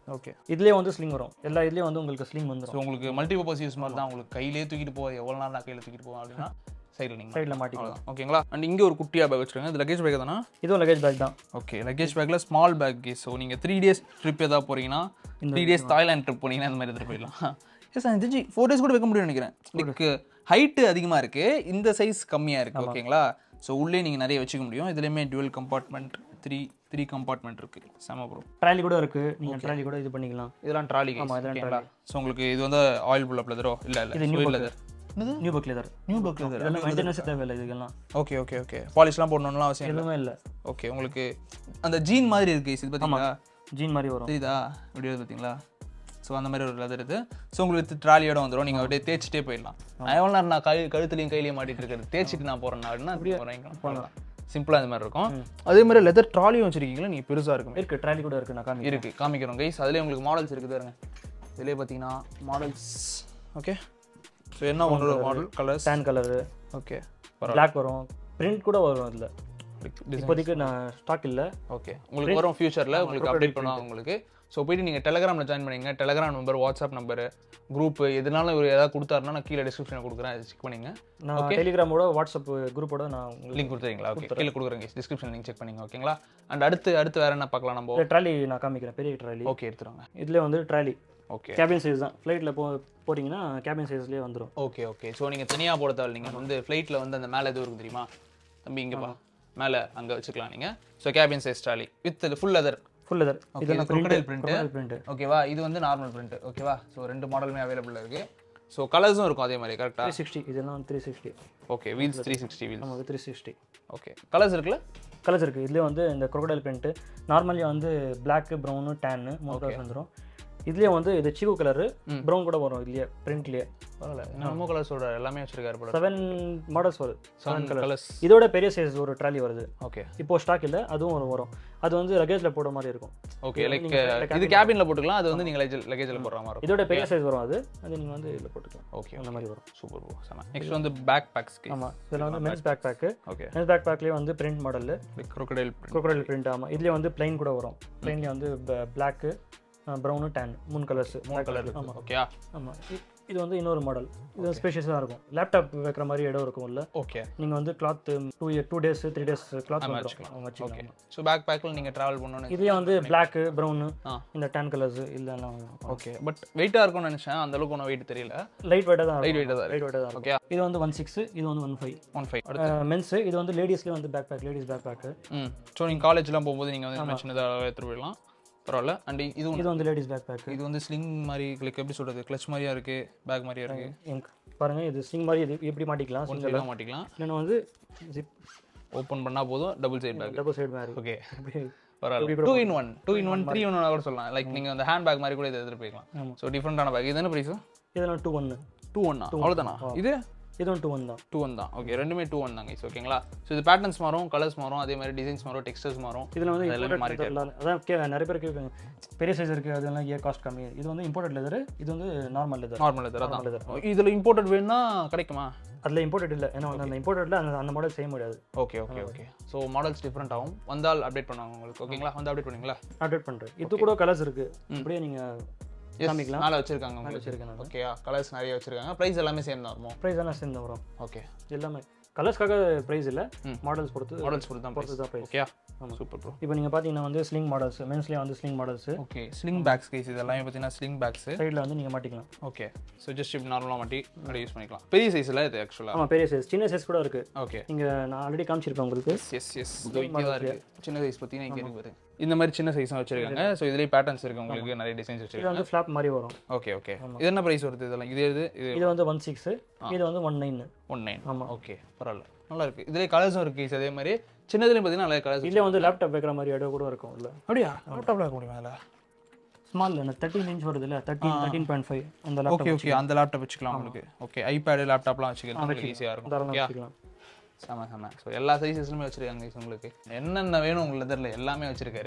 Speaker 2: ஓகே
Speaker 1: இதுலேயே வந்து ஸ்லிங் வரும் எல்லா இதுலேயும் வந்து உங்களுக்கு ஸ்லிங் வந்துடும்
Speaker 2: ஸோ உங்களுக்கு மல்டிபர்பஸ் யூஸ் மாதிரி தான் உங்களுக்கு கையிலே தூக்கிட்டு போகாது எவ்வளோ நேரம் நான் கையில் தூக்கிட்டு போவேன் அப்படின்னா சைடில் நீங்கள்
Speaker 1: சைடில் மாட்டிக்கலாம்
Speaker 2: அவ்வளோதான் ஓகேங்களா அண்ட் இங்கே ஒரு குட்டியாக பேக் வச்சுருங்க இது லக்கேஜ் பேக் தானே
Speaker 1: இதுவும் லக்கேஜ் பேக் தான்
Speaker 2: ஓகே லக்கேஜ் பேக்கில் ஸ்மால் பேக் ஸோ நீங்கள் த்ரீ டேஸ் ட்ரிப் ஏதாவது போகிறீங்கன்னா த்ரீ டேஸ் தாய்லாந்து ட்ரிப் போனீங்கன்னா இந்த மாதிரி எடுத்துகிட்டு போயிடலாம் எஸ் எனக்கு தெரிஞ்சு ஃபோர் டேஸ் கூட வைக்க முடியும்னு நினைக்கிறேன் லைக் ஹைட்டு அதிகமாக இருக்குது இந்த சைஸ் கம்மியாக இருக்குது ஓகேங்களா ஸோ உள்ளே நீங்கள் நிறைய வச்சுக்க முடியும் இதுலேயுமே dual compartment three three compartment இருக்குது செம ப்ரோ
Speaker 1: ட்ராலி கூட இருக்குது நீங்கள் ட்ராலி கூட இது பண்ணிக்கலாம்
Speaker 2: இதெல்லாம் ட்ராலி
Speaker 1: ஆமா, இதெல்லாம்
Speaker 2: ஓகேங்களா ஸோ உங்களுக்கு இது வந்து ஆயில் புல் லெதரோ இல்லை இல்லை
Speaker 1: இது new
Speaker 2: இது
Speaker 1: book.
Speaker 2: லெதர் என்னது
Speaker 1: nubuck leather
Speaker 2: nubuck leather
Speaker 1: இதெல்லாம் மெயின்டெனன்ஸ் தேவையில்லை இதுக்கெல்லாம்
Speaker 2: ஓகே ஓகே ஓகே பாலிஷ்லாம் போடணும்லாம் அவசியம் இல்லை
Speaker 1: எதுவுமே இல்லை
Speaker 2: ஓகே உங்களுக்கு அந்த ஜீன் மாதிரி இருக்குது இது பார்த்தீங்களா
Speaker 1: ஜீன் மாதிரி வரும்
Speaker 2: தெரியுதா இப்படி வருது பார்த்தீங்களா ஸோ அந்த மாதிரி ஒரு லெதர் இது ஸோ உங்களுக்கு ட்ராலியோட வந்துடும் நீங்கள் அப்படியே தேய்ச்சிட்டே போயிடலாம் நான் எவ்வளோ நேரம் நான் கை கழுத்துலையும் கையிலையும் மாட்டிட்டு இருக்கிறது தேய்ச்சிட்டு நான் போகிறேன் அப்படின்னா அப்படியே போகலாம் சிம்பிளாக இந்த மாதிரி இருக்கும் அதே மாதிரி லெதர் ட்ராலியும் வச்சிருக்கீங்களா நீங்கள் பெருசாக இருக்கும்
Speaker 1: இருக்குது ட்ராலி கூட இருக்குது நான் காமி
Speaker 2: இருக்கு காமிக்கிறோம் கைஸ் அதுலேயே உங்களுக்கு மாடல்ஸ் இருக்குது பாருங்க இதுலேயே பார்த்தீங்கன்னா மாடல்ஸ் ஓகே ஸோ என்ன ஒன்று model colours
Speaker 1: tan colour
Speaker 2: okay
Speaker 1: black வரும் பிரிண்ட் கூட வரும் இதில் இப்போதைக்கு நான் ஸ்டாக் இல்லை
Speaker 2: ஓகே உங்களுக்கு வரும் ஃபியூச்சரில் உங்களுக்கு அப்டேட் பண்ணுவாங்க உங்களுக்கு ஸோ போயிட்டு நீங்கள் டெலகிராமில் ஜாயின் பண்ணிங்க Telegram number WhatsApp number group எதுனாலும் இவர் ஏதாவது கொடுத்தாருன்னா நான் கீழே டிஸ்கிரிப்ஷனில் கொடுக்குறேன் செக் பண்ணிங்க
Speaker 1: நான் டெலிகிராமோட வாட்ஸ்அப் குரூப்போட நான் உங்களுக்கு
Speaker 2: லிங்க் கொடுத்துறீங்களா ஓகே கீழே கொடுக்குறேங்க டிஸ்கிரிப்ஷன் லிங்க் செக் பண்ணிங்க ஓகேங்களா அண்ட் அடுத்து அடுத்து வேற என்ன பார்க்கலாம் நம்ம
Speaker 1: ட்ராலி நான் காமிக்கிறேன் பெரிய ட்ராலி
Speaker 2: ஓகே எடுத்துருவாங்க
Speaker 1: இதுலேயே வந்து ட்ராலி
Speaker 2: ஓகே
Speaker 1: கேபின் சைஸ் தான் ஃப்ளைட்டில் போ போட்டிங்கன்னா கேபின் சைஸ்லேயே வந்துடும்
Speaker 2: ஓகே ஓகே ஸோ நீங்கள் தனியாக போட தேவை நீங்கள் வந்து ஃப்ளைட்டில் வந்து அந்த மேலே எதுவும் இருக்கும் தெரியுமா தம்பி இங்கே பா மேலே அங்கே வச்சுக்கலாம் நீங்கள் so cabin size trolley with full leather
Speaker 1: full leather இதெல்லாம்
Speaker 2: crocodile
Speaker 1: பிரிண்ட்
Speaker 2: print.
Speaker 1: பிரிண்ட்
Speaker 2: ஓகேவா இது வந்து நார்மல் பிரிண்ட் ஓகேவா ஸோ ரெண்டு மாடலுமே அவைலபிள் இருக்கு ஸோ கலர்ஸும் இருக்கும் அதே மாதிரி கரெக்டாக
Speaker 1: த்ரீ சிக்ஸ்டி இதெல்லாம் three sixty
Speaker 2: okay wheels three sixty wheels
Speaker 1: நமக்கு த்ரீ சிக்ஸ்டி
Speaker 2: ஓகே கலர்ஸ் இருக்குல்ல
Speaker 1: கலர்ஸ் இருக்குது இதுலேயே வந்து இந்த crocodile print நார்மலி வந்து பிளாக்கு ப்ரௌனு டேன்னு மூணு கலர்ஸ் வந்துடும் இதுலேயே வந்து இது சிகு கலரு ப்ரௌன் கூட வரும் இதுலேயே பிரிண்ட்லேயே
Speaker 2: பரவாயில்ல நம்ம கலர்ஸோட எல்லாமே வச்சிருக்காரு போல
Speaker 1: செவன் மாடல்ஸ் வருது
Speaker 2: செவன் கலர்ஸ்
Speaker 1: இதோட பெரிய சைஸ் ஒரு ட்ராலி வருது
Speaker 2: ஓகே
Speaker 1: இப்போ ஸ்டாக் இல்லை அதுவும் ஒரு வரும் அது வந்து லக்கேஜில் போட மாதிரி இருக்கும்
Speaker 2: ஓகே லைக் இது கேபின்ல போட்டுக்கலாம் அது வந்து நீங்க லக்கேஜில் போடுற மாதிரி இருக்கும்
Speaker 1: இதோட பெரிய சைஸ் வரும் அது அது நீங்கள் வந்து இதில் போட்டுக்கலாம்
Speaker 2: ஓகே
Speaker 1: அந்த மாதிரி வரும்
Speaker 2: சூப்பர் ப்ரோ செம நெக்ஸ்ட் வந்து பேக் பேக்ஸ்க்கு
Speaker 1: ஆமாம் இதில் வந்து men's backpack
Speaker 2: okay
Speaker 1: men's பேக் பேக்லேயே வந்து print model
Speaker 2: like crocodile print
Speaker 1: crocodile print ஆமாம் இதுலேயே வந்து பிளைன் கூட வரும் பிளைன்லேயே வந்து பிளாக்கு ப்ரௌனு டேன் மூணு கலர்ஸ்
Speaker 2: மூணு கலர்
Speaker 1: ஆமாம்
Speaker 2: ஓகே
Speaker 1: ஆமாம் இது வந்து இன்னொரு மாடல் இது ஸ்பேஷியஸாக இருக்கும் லேப்டாப் வைக்கிற மாதிரி இடம் இருக்கும் உள்ள
Speaker 2: ஓகே
Speaker 1: நீங்கள் வந்து cloth two year two days three days cloth
Speaker 2: வச்சுக்கலாம்.
Speaker 1: வச்சுக்கலாம்
Speaker 2: ஓகே ஸோ பேக் பேக்கில் நீங்கள் ட்ராவல் பண்ணணும்னு
Speaker 1: இதே வந்து பிளாக்கு ப்ரௌனு
Speaker 2: ஆ.
Speaker 1: இந்த டேன் கலர்ஸ் இல்லைலாம்
Speaker 2: ஓகே பட் வெயிட்டாக இருக்கும்னு நினச்சேன் அந்த அளவுக்கு ஒன்றும் வெயிட் தெரியல
Speaker 1: லைட் வெயிட்டாக தான்
Speaker 2: லைட்
Speaker 1: இருக்கும்
Speaker 2: வெயிட்டாக தான்
Speaker 1: லைட் வெயிட்டாக தான் இருக்கும்
Speaker 2: ஓகே
Speaker 1: இது வந்து ஒன் சிக்ஸ் இது வந்து ஒன் ஃபைவ்
Speaker 2: ஒன் ஃபைவ் அடுத்து
Speaker 1: மென்ஸு இது வந்து லேடிஸ்லேயே வந்து backpack ladies backpack
Speaker 2: ம் ஸோ நீங்கள் காலேஜ்லாம் போகும்போது நீங்கள் வந்து இந்த மாதிரி சின்னதாக எடுத்துகிட்டு போயிடலாம் பரவாயில்ல அண்ட் இதுவும்
Speaker 1: இது வந்து லேடிஸ் பேக் பேக்கு
Speaker 2: இது வந்து ஸ்லிங் மாதிரி லைக் எப்படி சொல்கிறது கிளச் மாதிரியா இருக்குது பேக் மாதிரியா இருக்குது
Speaker 1: எங்க பாருங்க இது ஸ்டிங் மாதிரி இது எப்படி மாட்டிக்கலாம்
Speaker 2: ஒன் சைடாக மாட்டிக்கலாம்
Speaker 1: இல்லைன்னா வந்து ஜிப்
Speaker 2: ஓப்பன் பண்ணால் போதும் double side bag
Speaker 1: double side மாதிரி
Speaker 2: ஓகே
Speaker 1: இப்படி
Speaker 2: பரவாயில்ல two in one two in one three one கூட சொல்லலாம் லைக் நீங்கள் அந்த ஹேண்ட் பேக் மாதிரி கூட இதை எடுத்துகிட்டு போய்க்கலாம்
Speaker 1: ஆமா.
Speaker 2: ஸோ டிஃப்ரெண்டான பேக் இது என்ன ப்ரைஸ்
Speaker 1: இதெல்லாம் டூ ஒன்று
Speaker 2: டூ ஒன்னா அவ்வளோதானா இது
Speaker 1: இதுவும் டூ ஒன் தான்
Speaker 2: டூ ஒன் தான் ஓகே ரெண்டுமே டூ ஒன் தான் கைஸ் ஓகேங்களா ஸோ இது பேட்டர்ன்ஸ் மாறும் கலர்ஸ் மாறும் அதே மாதிரி டிசைன்ஸ் மாறும் டெக்ஸ்டர்ஸ் மாறும்
Speaker 1: இதில் வந்து
Speaker 2: அது எல்லாமே
Speaker 1: imported leather ல- அதான் கே நிறைய பேர் கேட்குறாங்க பெரிய சைஸ் இருக்குது அதெல்லாம் ஏன் காஸ்ட் கம்மி இது வந்து இம்போர்ட்டட் லெதர் இது வந்து normal leather
Speaker 2: normal leather
Speaker 1: Normal leather.
Speaker 2: தான் இதில் இம்போர்ட்டட் வேணும்னா கிடைக்குமா
Speaker 1: அதில் இம்போர்ட்டட் இல்லை ஏன்னா வந்து அந்த இம்போர்ட்டடில் அந்த அந்த மாடல் செய்ய முடியாது
Speaker 2: okay okay okay so models different ஆகும் வந்தால் அப்டேட் பண்ணுவாங்க உங்களுக்கு ஓகேங்களா வந்து அப்டேட் பண்ணுவீங்களா
Speaker 1: அப்டேட் பண்ணுறேன் இது கூட கலர்ஸ் இருக்குது அப்படியே நீங்கள் காமிக்கலாம்
Speaker 2: மேலே வச்சிருக்காங்க உங்களுக்கு
Speaker 1: வச்சிருக்கேன் நான்
Speaker 2: ஓகேயா கலர்ஸ் நிறைய வச்சிருக்காங்க ப்ரைஸ் எல்லாமே சேம் தான் இருக்கும்
Speaker 1: ப்ரைஸ் எல்லாம் சேர்ந்து வரும்
Speaker 2: ஓகே
Speaker 1: எல்லாமே கலர்ஸ்க்காக ப்ரைஸ் இல்லை மாடல்ஸ் பொறுத்து
Speaker 2: மாடல்ஸ் பொறுத்து தான்
Speaker 1: பொறுத்து தான் ப்ரைஸ்
Speaker 2: ஓகேயா சூப்பர் ப்ரோ
Speaker 1: இப்போ நீங்கள் பார்த்தீங்கன்னா வந்து ஸ்லிங் மாடல்ஸ் மென்ஸ்லேயே வந்து sling models
Speaker 2: okay sling bags case இதெல்லாமே பார்த்தீங்கன்னா ஸ்லிங் பேக்ஸ்
Speaker 1: சைடில் வந்து நீங்கள் மாட்டிக்கலாம்
Speaker 2: ஓகே ஸோ ஜஸ்ட் இப்படி நார்மலாக மாட்டி அப்படியே யூஸ் பண்ணிக்கலாம் பெரிய சைஸில் இது ஆக்சுவலாக
Speaker 1: ஆமாம் பெரிய சைஸ் சின்ன சைஸ் கூட இருக்குது
Speaker 2: ஓகே
Speaker 1: நீங்கள் நான் ஆல்ரெடி காமிச்சிருப்பேன் உங்களுக்கு
Speaker 2: எஸ் எஸ் இங்கே தான் இருக்கு சின்ன சைஸ் பார்த்தீங்கன்னா இங்கே இருக்கு பாரு இந்த மாதிரி சின்ன சைஸும் வச்சிருக்காங்க ஸோ இதுலேயே பேட்டர்ன்ஸ் இருக்கு உங்களுக்கு நிறைய டிசைன்ஸ்
Speaker 1: இது
Speaker 2: வச்சிருக்காங்க
Speaker 1: வந்து ஃப்ளாப் மாதிரி வரும்
Speaker 2: ஓகே ஓகே இது என்ன ப்ரைஸ் வருது இதெல்லாம் இது எது இது
Speaker 1: இது வந்து ஒன் சிக்ஸ் இது வந்து ஒன் நைன்
Speaker 2: ஒன் நைன்
Speaker 1: ஆமாம்
Speaker 2: ஓகே பரவாயில்ல நல்லா இருக்கு இதுலேயே கலர்ஸும் இருக்கு இதே அதே மாதிரி சின்னதுலேயும் பார்த்தீங்கன்னா நிறைய கலர்ஸ்
Speaker 1: இதுலேயே வந்து லேப்டாப் வைக்கிற மாதிரி இடம் கூட இருக்கும் இல்லை
Speaker 2: அப்படியா லேப்டாப்ல இருக்க முடியுமா அதில்
Speaker 1: ஸ்மால் இல்லை தேர்ட்டின் இன்ச் வருது இல்லை தேர்ட்டின் தேர்ட்டின் பாயிண்ட் ஃபைவ் அந்த லேப்டாப்
Speaker 2: ஓகே ஓகே அந்த லேப்டாப் வச்சுக்கலாம் உங்களுக்கு ஓகே ஐபேடு லேப்டாப்லாம் வச்சுக்கிறது உங்களுக்கு ஈஸியாக இருக்கும்
Speaker 1: தாராளமாக
Speaker 2: ஓகே
Speaker 1: வச்சுக்கலாம்
Speaker 2: செம செம ஸோ எல்லா சைஸஸ்லுமே வச்சிருக்காங்க guys உங்களுக்கு என்னென்ன வேணும் உங்களுக்கு லெதரில் எல்லாமே வச்சிருக்காரு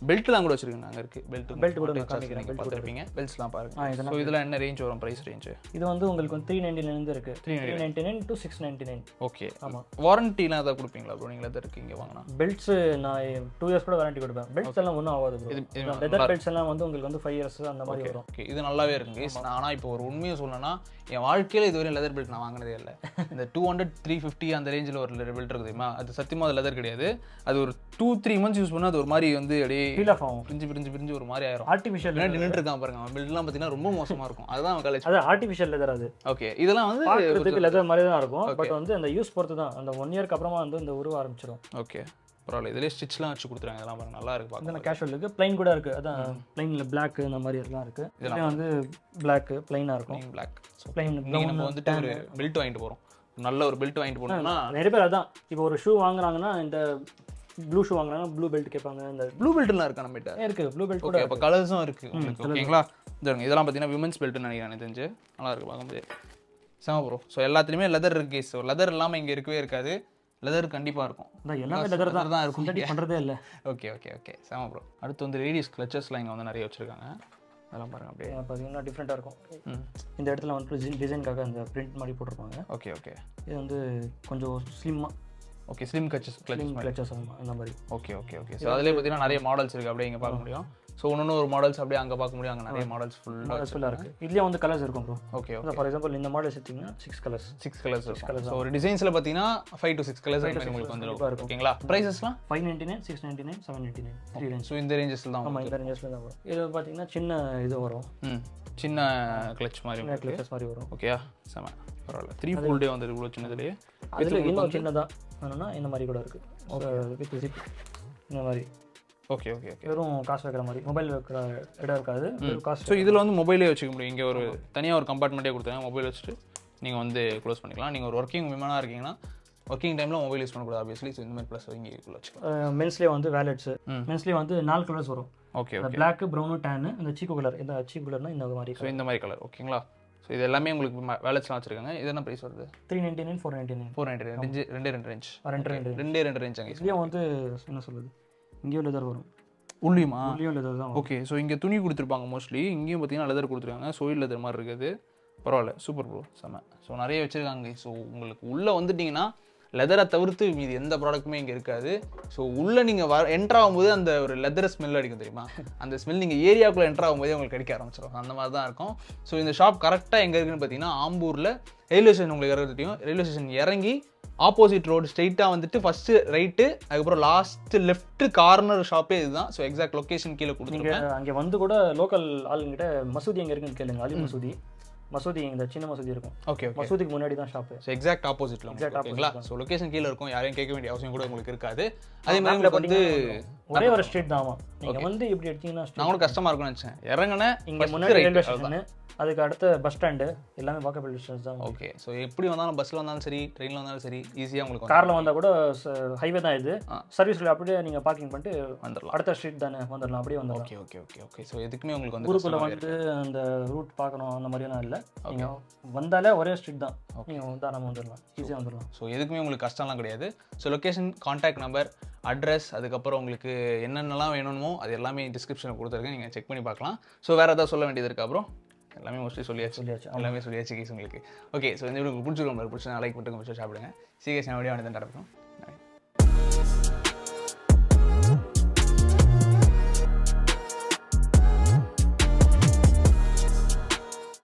Speaker 2: பெல்ட்லாம் கூட வச்சிருக்கீங்க அங்கே இருக்குது பெல்ட்
Speaker 1: Belt கூட நான்
Speaker 2: பெல்ட்
Speaker 1: காமிக்கிறேன்,
Speaker 2: நீங்கள் பார்த்துருப்பீங்க பெல்ட்ஸ்லாம் பாருங்க
Speaker 1: ஆ இதெல்லாம்
Speaker 2: ஸோ இதில் என்ன ரேஞ்ச் வரும் ப்ரைஸ் ரேஞ்சு
Speaker 1: இது வந்து உங்களுக்கு வந்து த்ரீ நைன்டி நைன் இருக்கு three ninety nine to six ninety nine
Speaker 2: okay
Speaker 1: ஆமாம்
Speaker 2: வாரண்டிலாம் ஏதாவது கொடுப்பீங்களா ப்ரோ நீங்கள் எதாவது இங்கே வாங்கினா
Speaker 1: பெல்ட்ஸ் நான் டூ இயர்ஸ் கூட வாரண்டி கொடுப்பேன் பெல்ட்ஸ் எல்லாம் ஒன்றும் ஆகாது ப்ரோ
Speaker 2: இது- இது
Speaker 1: லெதர் பெல்ட்ஸ் எல்லாம் வந்து உங்களுக்கு வந்து ஃபைவ் இயர்ஸ் அந்த மாதிரி வரும்
Speaker 2: ஓகே இது நல்லாவே இருக்குங்க நான் ஆனால் இப்போ ஒரு உண்மையை சொல்லணும்னா என் வாழ்க்கையில் இதுவரை லெதர் பெல்ட் நான் வாங்கினதே இல்லை இந்த டூ ஹண்ட்ரட் த்ரீ ஃபிஃப்டி அந்த ரேஞ்சில் ஒரு பெல்ட் இருக்கு தெரியுமா அது சத்தியமாக அது லெதர் கிடையாது அது ஒரு டூ த்ரீ மந்த்ஸ் யூஸ் பண்ணால் அது ஒரு மாதிரி வந்து அப்படியே
Speaker 1: ஃபீல் ஆஃப் ஆகும்
Speaker 2: பிரிஞ்சு பிரிஞ்சு பிரிஞ்சு ஒரு மாதிரி ஆயிரும்
Speaker 1: ஆர்டிஃபிஷியல்
Speaker 2: பின்னாடி நின்றுட்டு இருக்கான் பாருங்க அவன் பெல்ட்லாம் பார்த்தீங்கன்னா ரொம்ப மோசமாக இருக்கும் அதுதான் அவன் காலேஜ்
Speaker 1: அது ஆர்டிஃபிஷியல் லெதர் அது
Speaker 2: ஓகே இதெல்லாம் வந்து
Speaker 1: பார்க்கறதுக்கு லெதர் மாதிரி தான் இருக்கும் பட் வந்து அந்த யூஸ் பொறுத்து தான் அந்த ஒன் இயர்க்கு அப்புறமா வந்து இந்த உருவ ஆரம்பிச்சிடும்
Speaker 2: ஓகே பரவாயில்ல இதுலேயே ஸ்டிச்லாம் வச்சு கொடுத்துருக்காங்க இதெல்லாம் பாருங்க நல்லா இருக்கு பார்க்க
Speaker 1: இந்த கேஷுவல் இருக்கு பிளைன் கூட இருக்கு அதான் பிளைன்ல பிளாக் இந்த மாதிரி எல்லாம் இருக்கு இதெல்லாம் வந்து பிளாக் பிளைனா இருக்கும்
Speaker 2: பிளாக் ஸோ
Speaker 1: பிளைன்
Speaker 2: நீங்கள் நம்ம வந்துட்டு ஒரு பெல்ட் வாங்கிட்டு போகிறோம் நல்ல ஒரு பெல்ட் வாங்கிட்டு போனோம்னா
Speaker 1: நிறைய பேர் அதான் இப்போ ஒரு ஷூ வாங்குறாங்கன்னா இந்த ப்ளூ ஷூ வாங்குறாங்கன்னா ப்ளூ பெல்ட் கேட்பாங்க இந்த
Speaker 2: ப்ளூ பெல்ட்லாம் இருக்கா நம்மகிட்ட
Speaker 1: இருக்கு ப்ளூ பெல்ட் கூட
Speaker 2: ஓகே அப்போ கலர்ஸும் இருக்கு உங்களுக்கு ஓகேங்களா இதோ இதெல்லாம் பார்த்தீங்கன்னா விமன்ஸ் பெல்ட்னு நினைக்கிறேன் எனக்கு தெரிஞ்சு நல்லா இருக்கு பார்க்கும்போது செம ப்ரோ ஸோ எல்லாத்துலேயுமே லெதர் இருக்கு ஸோ லெதர் இல்லாமல் இங்கே இருக்கவே இருக்காது லெதர் கண்டிப்பாக இருக்கும்
Speaker 1: அதான் எல்லாமே லெதர் தான்
Speaker 2: தான் இருக்கும்
Speaker 1: சிந்தடிக் பண்றதே இல்ல
Speaker 2: ஓகே ஓகே ஓகே செம ப்ரோ அடுத்து வந்து லேடிஸ் கிளச்சஸ்லாம் இங்கே வந்து நிறைய வச்சிருக்காங்க அதெல்லாம் பாருங்க அப்படியே
Speaker 1: பார்த்தீங்கன்னா டிஃப்ரெண்ட்டாக இருக்கும்
Speaker 2: ம்
Speaker 1: இந்த இடத்துல வந்து டிசைனுக்காக அந்த பிரிண்ட் மாதிரி போட்டிருப்பாங்க
Speaker 2: ஓகே ஓகே
Speaker 1: இது வந்து கொஞ்சம் ஸ்லிம்மாக
Speaker 2: ஓகே ஸ்லிம் கச்சஸ் கிளச்சஸ்
Speaker 1: ஸ்லிம் கிளச்சஸ் அந்த மாதிரி
Speaker 2: ஓகே ஓகே ஓகே ஸோ அதுலேயே பார்த்தீங்கன்னா நிறைய மாடல்ஸ் இருக்குது அப்படியே இங்கே பார்க்க முடியும் ஸோ ஒன்று ஒரு மாடல்ஸ் அப்படியே அங்கே பார்க்க முடியும் அங்கே நிறைய மாடல்ஸ் ஃபுல்லாக
Speaker 1: ஃபுல்லாக இருக்கு இதுலேயே வந்து கலர்ஸ் இருக்கும் bro
Speaker 2: okay okay
Speaker 1: for example இந்த மாடல் எடுத்தீங்கன்னா சிக்ஸ் கலர்ஸ்
Speaker 2: சிக்ஸ் கலர்ஸ் இருக்கும் ஸோ ஒரு டிசைன்ஸில் பார்த்தீங்கன்னா ஃபைவ் டு சிக்ஸ் கலர்ஸ் மாதிரி உங்களுக்கு வந்துடும் ஓகேங்களா ப்ரைஸஸ்லாம்
Speaker 1: five ninety nine six ninety nine seven ninety nine three range
Speaker 2: so இந்த ரேஞ்சஸில் தான்
Speaker 1: ஆமாம் இந்த ரேஞ்சஸில் தான் வரும் இது பார்த்தீங்கன்னா சின்ன இது வரும்
Speaker 2: ம் சின்ன கிளச் மாதிரி
Speaker 1: சின்ன கிளச்சஸ் மாதிரி வரும்
Speaker 2: ஓகேயா செம பரவாயில்ல த்ரீ ஃபுல் டே வந்துருக்கு இவ்வளோ சின்னதுலேயே
Speaker 1: அதில் இன்னும் சின்னதாக வேணும்னா இந்த மாதிரி கூட இருக்குது வித் ஜிப் இந்த மாதிரி
Speaker 2: ஓகே ஓகே ஓகே
Speaker 1: வெறும் காசு வைக்கிற மாதிரி மொபைல் வைக்கிற இடம் இருக்காது வெறும் காசு
Speaker 2: ஸோ இதில் வந்து மொபைலே வச்சுக்க முடியும் இங்கே ஒரு தனியாக ஒரு கம்பார்ட்மெண்ட்டே கொடுத்தாங்க மொபைல் வச்சுட்டு நீங்கள் வந்து க்ளோஸ் பண்ணிக்கலாம் நீங்கள் ஒரு ஒர்க்கிங் விமனாக இருக்கீங்கன்னா ஒர்க்கிங் டைமில் மொபைல் யூஸ் பண்ணக்கூடாது ஆப்வியஸ்லி ஸோ இந்த மாதிரி ப்ளஸ் இங்கே உள்ள வச்சுக்கலாம்
Speaker 1: மென்ஸ்லேயே வந்து வேலட்ஸு
Speaker 2: ம்.
Speaker 1: மென்ஸ்லேயே வந்து நாலு கலர்ஸ் வரும்
Speaker 2: ஓகே
Speaker 1: இந்த பிளாக் ப்ரௌனு டேனு இந்த சீக்கு கலர் இந்த சீக்கு கலர்னா இந்த மாதிரி
Speaker 2: ஸோ இந்த மாதிரி கலர் ஓகேங்களா ஸோ இது எல்லாமே உங்களுக்கு வேலட்ஸ்லாம் வச்சிருக்காங்க இது என்ன ப்ரைஸ் வருது
Speaker 1: three ninety nine four ninety nine
Speaker 2: four ninety ரெண்டு ரெண்டே ரெண்டு ரேஞ்ச்
Speaker 1: ரெண்டு ரெண்டு
Speaker 2: ரெண்டே ரெண்டு ரேஞ்ச் அங்கே
Speaker 1: இதுலேயும் வந்து என்ன சொல்லுது இங்கேயும் லெதர் வரும்
Speaker 2: உள்ளியுமா
Speaker 1: உள்ளேயும் லெதர் தான் வரும்
Speaker 2: ஓகே ஸோ இங்கே துணி கொடுத்துருப்பாங்க மோஸ்ட்லி இங்கேயும் பார்த்தீங்கன்னா லெதர் கொடுத்துருக்காங்க சோயில் லெதர் மாதிரி இருக்குது பரவாயில்ல சூப்பர் ப்ரோ செம்ம ஸோ நிறைய வச்சுருக்காங்க ஸோ உங்களுக்கு உள்ளே வந்துட்டிங்கன்னா லெதரை தவிர்த்து மீதி எந்த ப்ராடக்ட்டுமே இங்கே இருக்காது ஸோ உள்ளே நீங்கள் வர என்ட்ரு ஆகும்போது அந்த ஒரு லெதர் ஸ்மெல் அடிக்கும் தெரியுமா அந்த ஸ்மெல் நீங்கள் ஏரியாக்குள்ளே என்ட்ரு ஆகும்போதே உங்களுக்கு கிடைக்க ஆரம்பிச்சிடும் அந்த மாதிரி தான் இருக்கும் ஸோ இந்த ஷாப் கரெக்டாக எங்கே இருக்குன்னு பார்த்தீங்கன்னா ஆம்பூரில் ரயில்வே ஸ்டேஷன் உங்களுக்கு இறங்க தெரியும் ரயில்வே ஸ்டேஷன் இறங்கி ஆப்போசிட் ரோடு ஸ்ட்ரெயிட்டாக வந்துட்டு ஃபஸ்ட்டு ரைட்டு அதுக்கப்புறம் லாஸ்ட் லெஃப்ட் கார்னர் ஷாப்பே இதுதான் ஸோ எக்ஸாக்ட் லொக்கேஷன் கீழே கொடுத்துருக்கேன்
Speaker 1: நீங்கள் அங்கே வந்து கூட லோக்கல் ஆளுங்கிட்ட மசூதி எங்கே இருக்குன்னு கேளுங்க அலி மசூதி மசூதி இந்த சின்ன மசூதி இருக்கும்
Speaker 2: ஓகே ஓகே
Speaker 1: மசூதிக்கு முன்னாடி தான் ஷாப்பு
Speaker 2: ஸோ எக்ஸாக்ட் ஆப்போசிட்ல
Speaker 1: Exact
Speaker 2: ஓகேங்களா ஸோ லொகேஷன் கீழே இருக்கும் யாரையும் கேட்க வேண்டிய அவசியம் கூட உங்களுக்கு இருக்காது அதே மாதிரி உங்களுக்கு வந்து
Speaker 1: ஒரே ஒரு ஸ்ட்ரீட் தான் ஆமா நீங்க வந்து இப்படி எடுத்தீங்கன்னா street.
Speaker 2: நான் கூட கஷ்டமா இருக்கும்னு நினச்சேன் இறங்கினேன்
Speaker 1: இங்க முன்னாடி ரயில்வே ஸ்டேஷன் அதுக்கு அடுத்த பஸ் ஸ்டாண்டு எல்லாமே வாக்கபிள் டிஸ்டன்ஸ் தான்
Speaker 2: ஓகே ஸோ எப்படி வந்தாலும் பஸ்ஸில் வந்தாலும் சரி ட்ரெயினில் வந்தாலும் சரி ஈஸியாக உங்களுக்கு வந்து
Speaker 1: கார்ல வந்தா கூட ஹைவே தான் இது
Speaker 2: ஆ.
Speaker 1: சர்வீஸ்ல அப்படியே நீங்க பார்க்கிங் பண்ணிட்டு
Speaker 2: வந்துடலாம்
Speaker 1: அடுத்த ஸ்ட்ரீட் தானே வந்துடலாம் அப்படியே வந்துடலாம்
Speaker 2: okay okay okay okay so எதுக்குமே உங்களுக்கு வந்து
Speaker 1: ஊருக்குள்ள
Speaker 2: கஷ்டமா
Speaker 1: வந்து அந்த ரூட் பார்க்கணும் அந்த மாதிரியெல்லாம் இல்லை நீங்க வந்தாலே ஒரே ஸ்ட்ரீட் தான் நீங்க தாராளமாக வந்துடலாம் ஈஸியாக வந்துடலாம்
Speaker 2: ஸோ எதுக்குமே உங்களுக்கு கஷ்டம்லாம் கிடையாது so location contact number address அதுக்கப்புறம் உங்களுக்கு என்னென்னலாம் வேணுமோ அது எல்லாமே டிஸ்கிரிப்ஷனில் கொடுத்துருக்கேன் நீங்கள் செக் பண்ணி பார்க்கலாம் ஸோ வேறு ஏதாவது சொல்ல வேண்டியது இருக்கா அப்புறம் எல்லாமே மோஸ்ட்லி சொல்லியாச்சு
Speaker 1: சொல்லியாச்சு
Speaker 2: எல்லாமே சொல்லியாச்சு கேஸ் உங்களுக்கு ஓகே ஸோ இந்த வீடியோ உங்களுக்கு பிடிச்சிருக்கோம் பிடிச்சா லைக் பண்ணிட்டு கொஞ்சம் சாப்பிடுங்க சீக்கிரம் வீடியோ வந்து நடக்கும்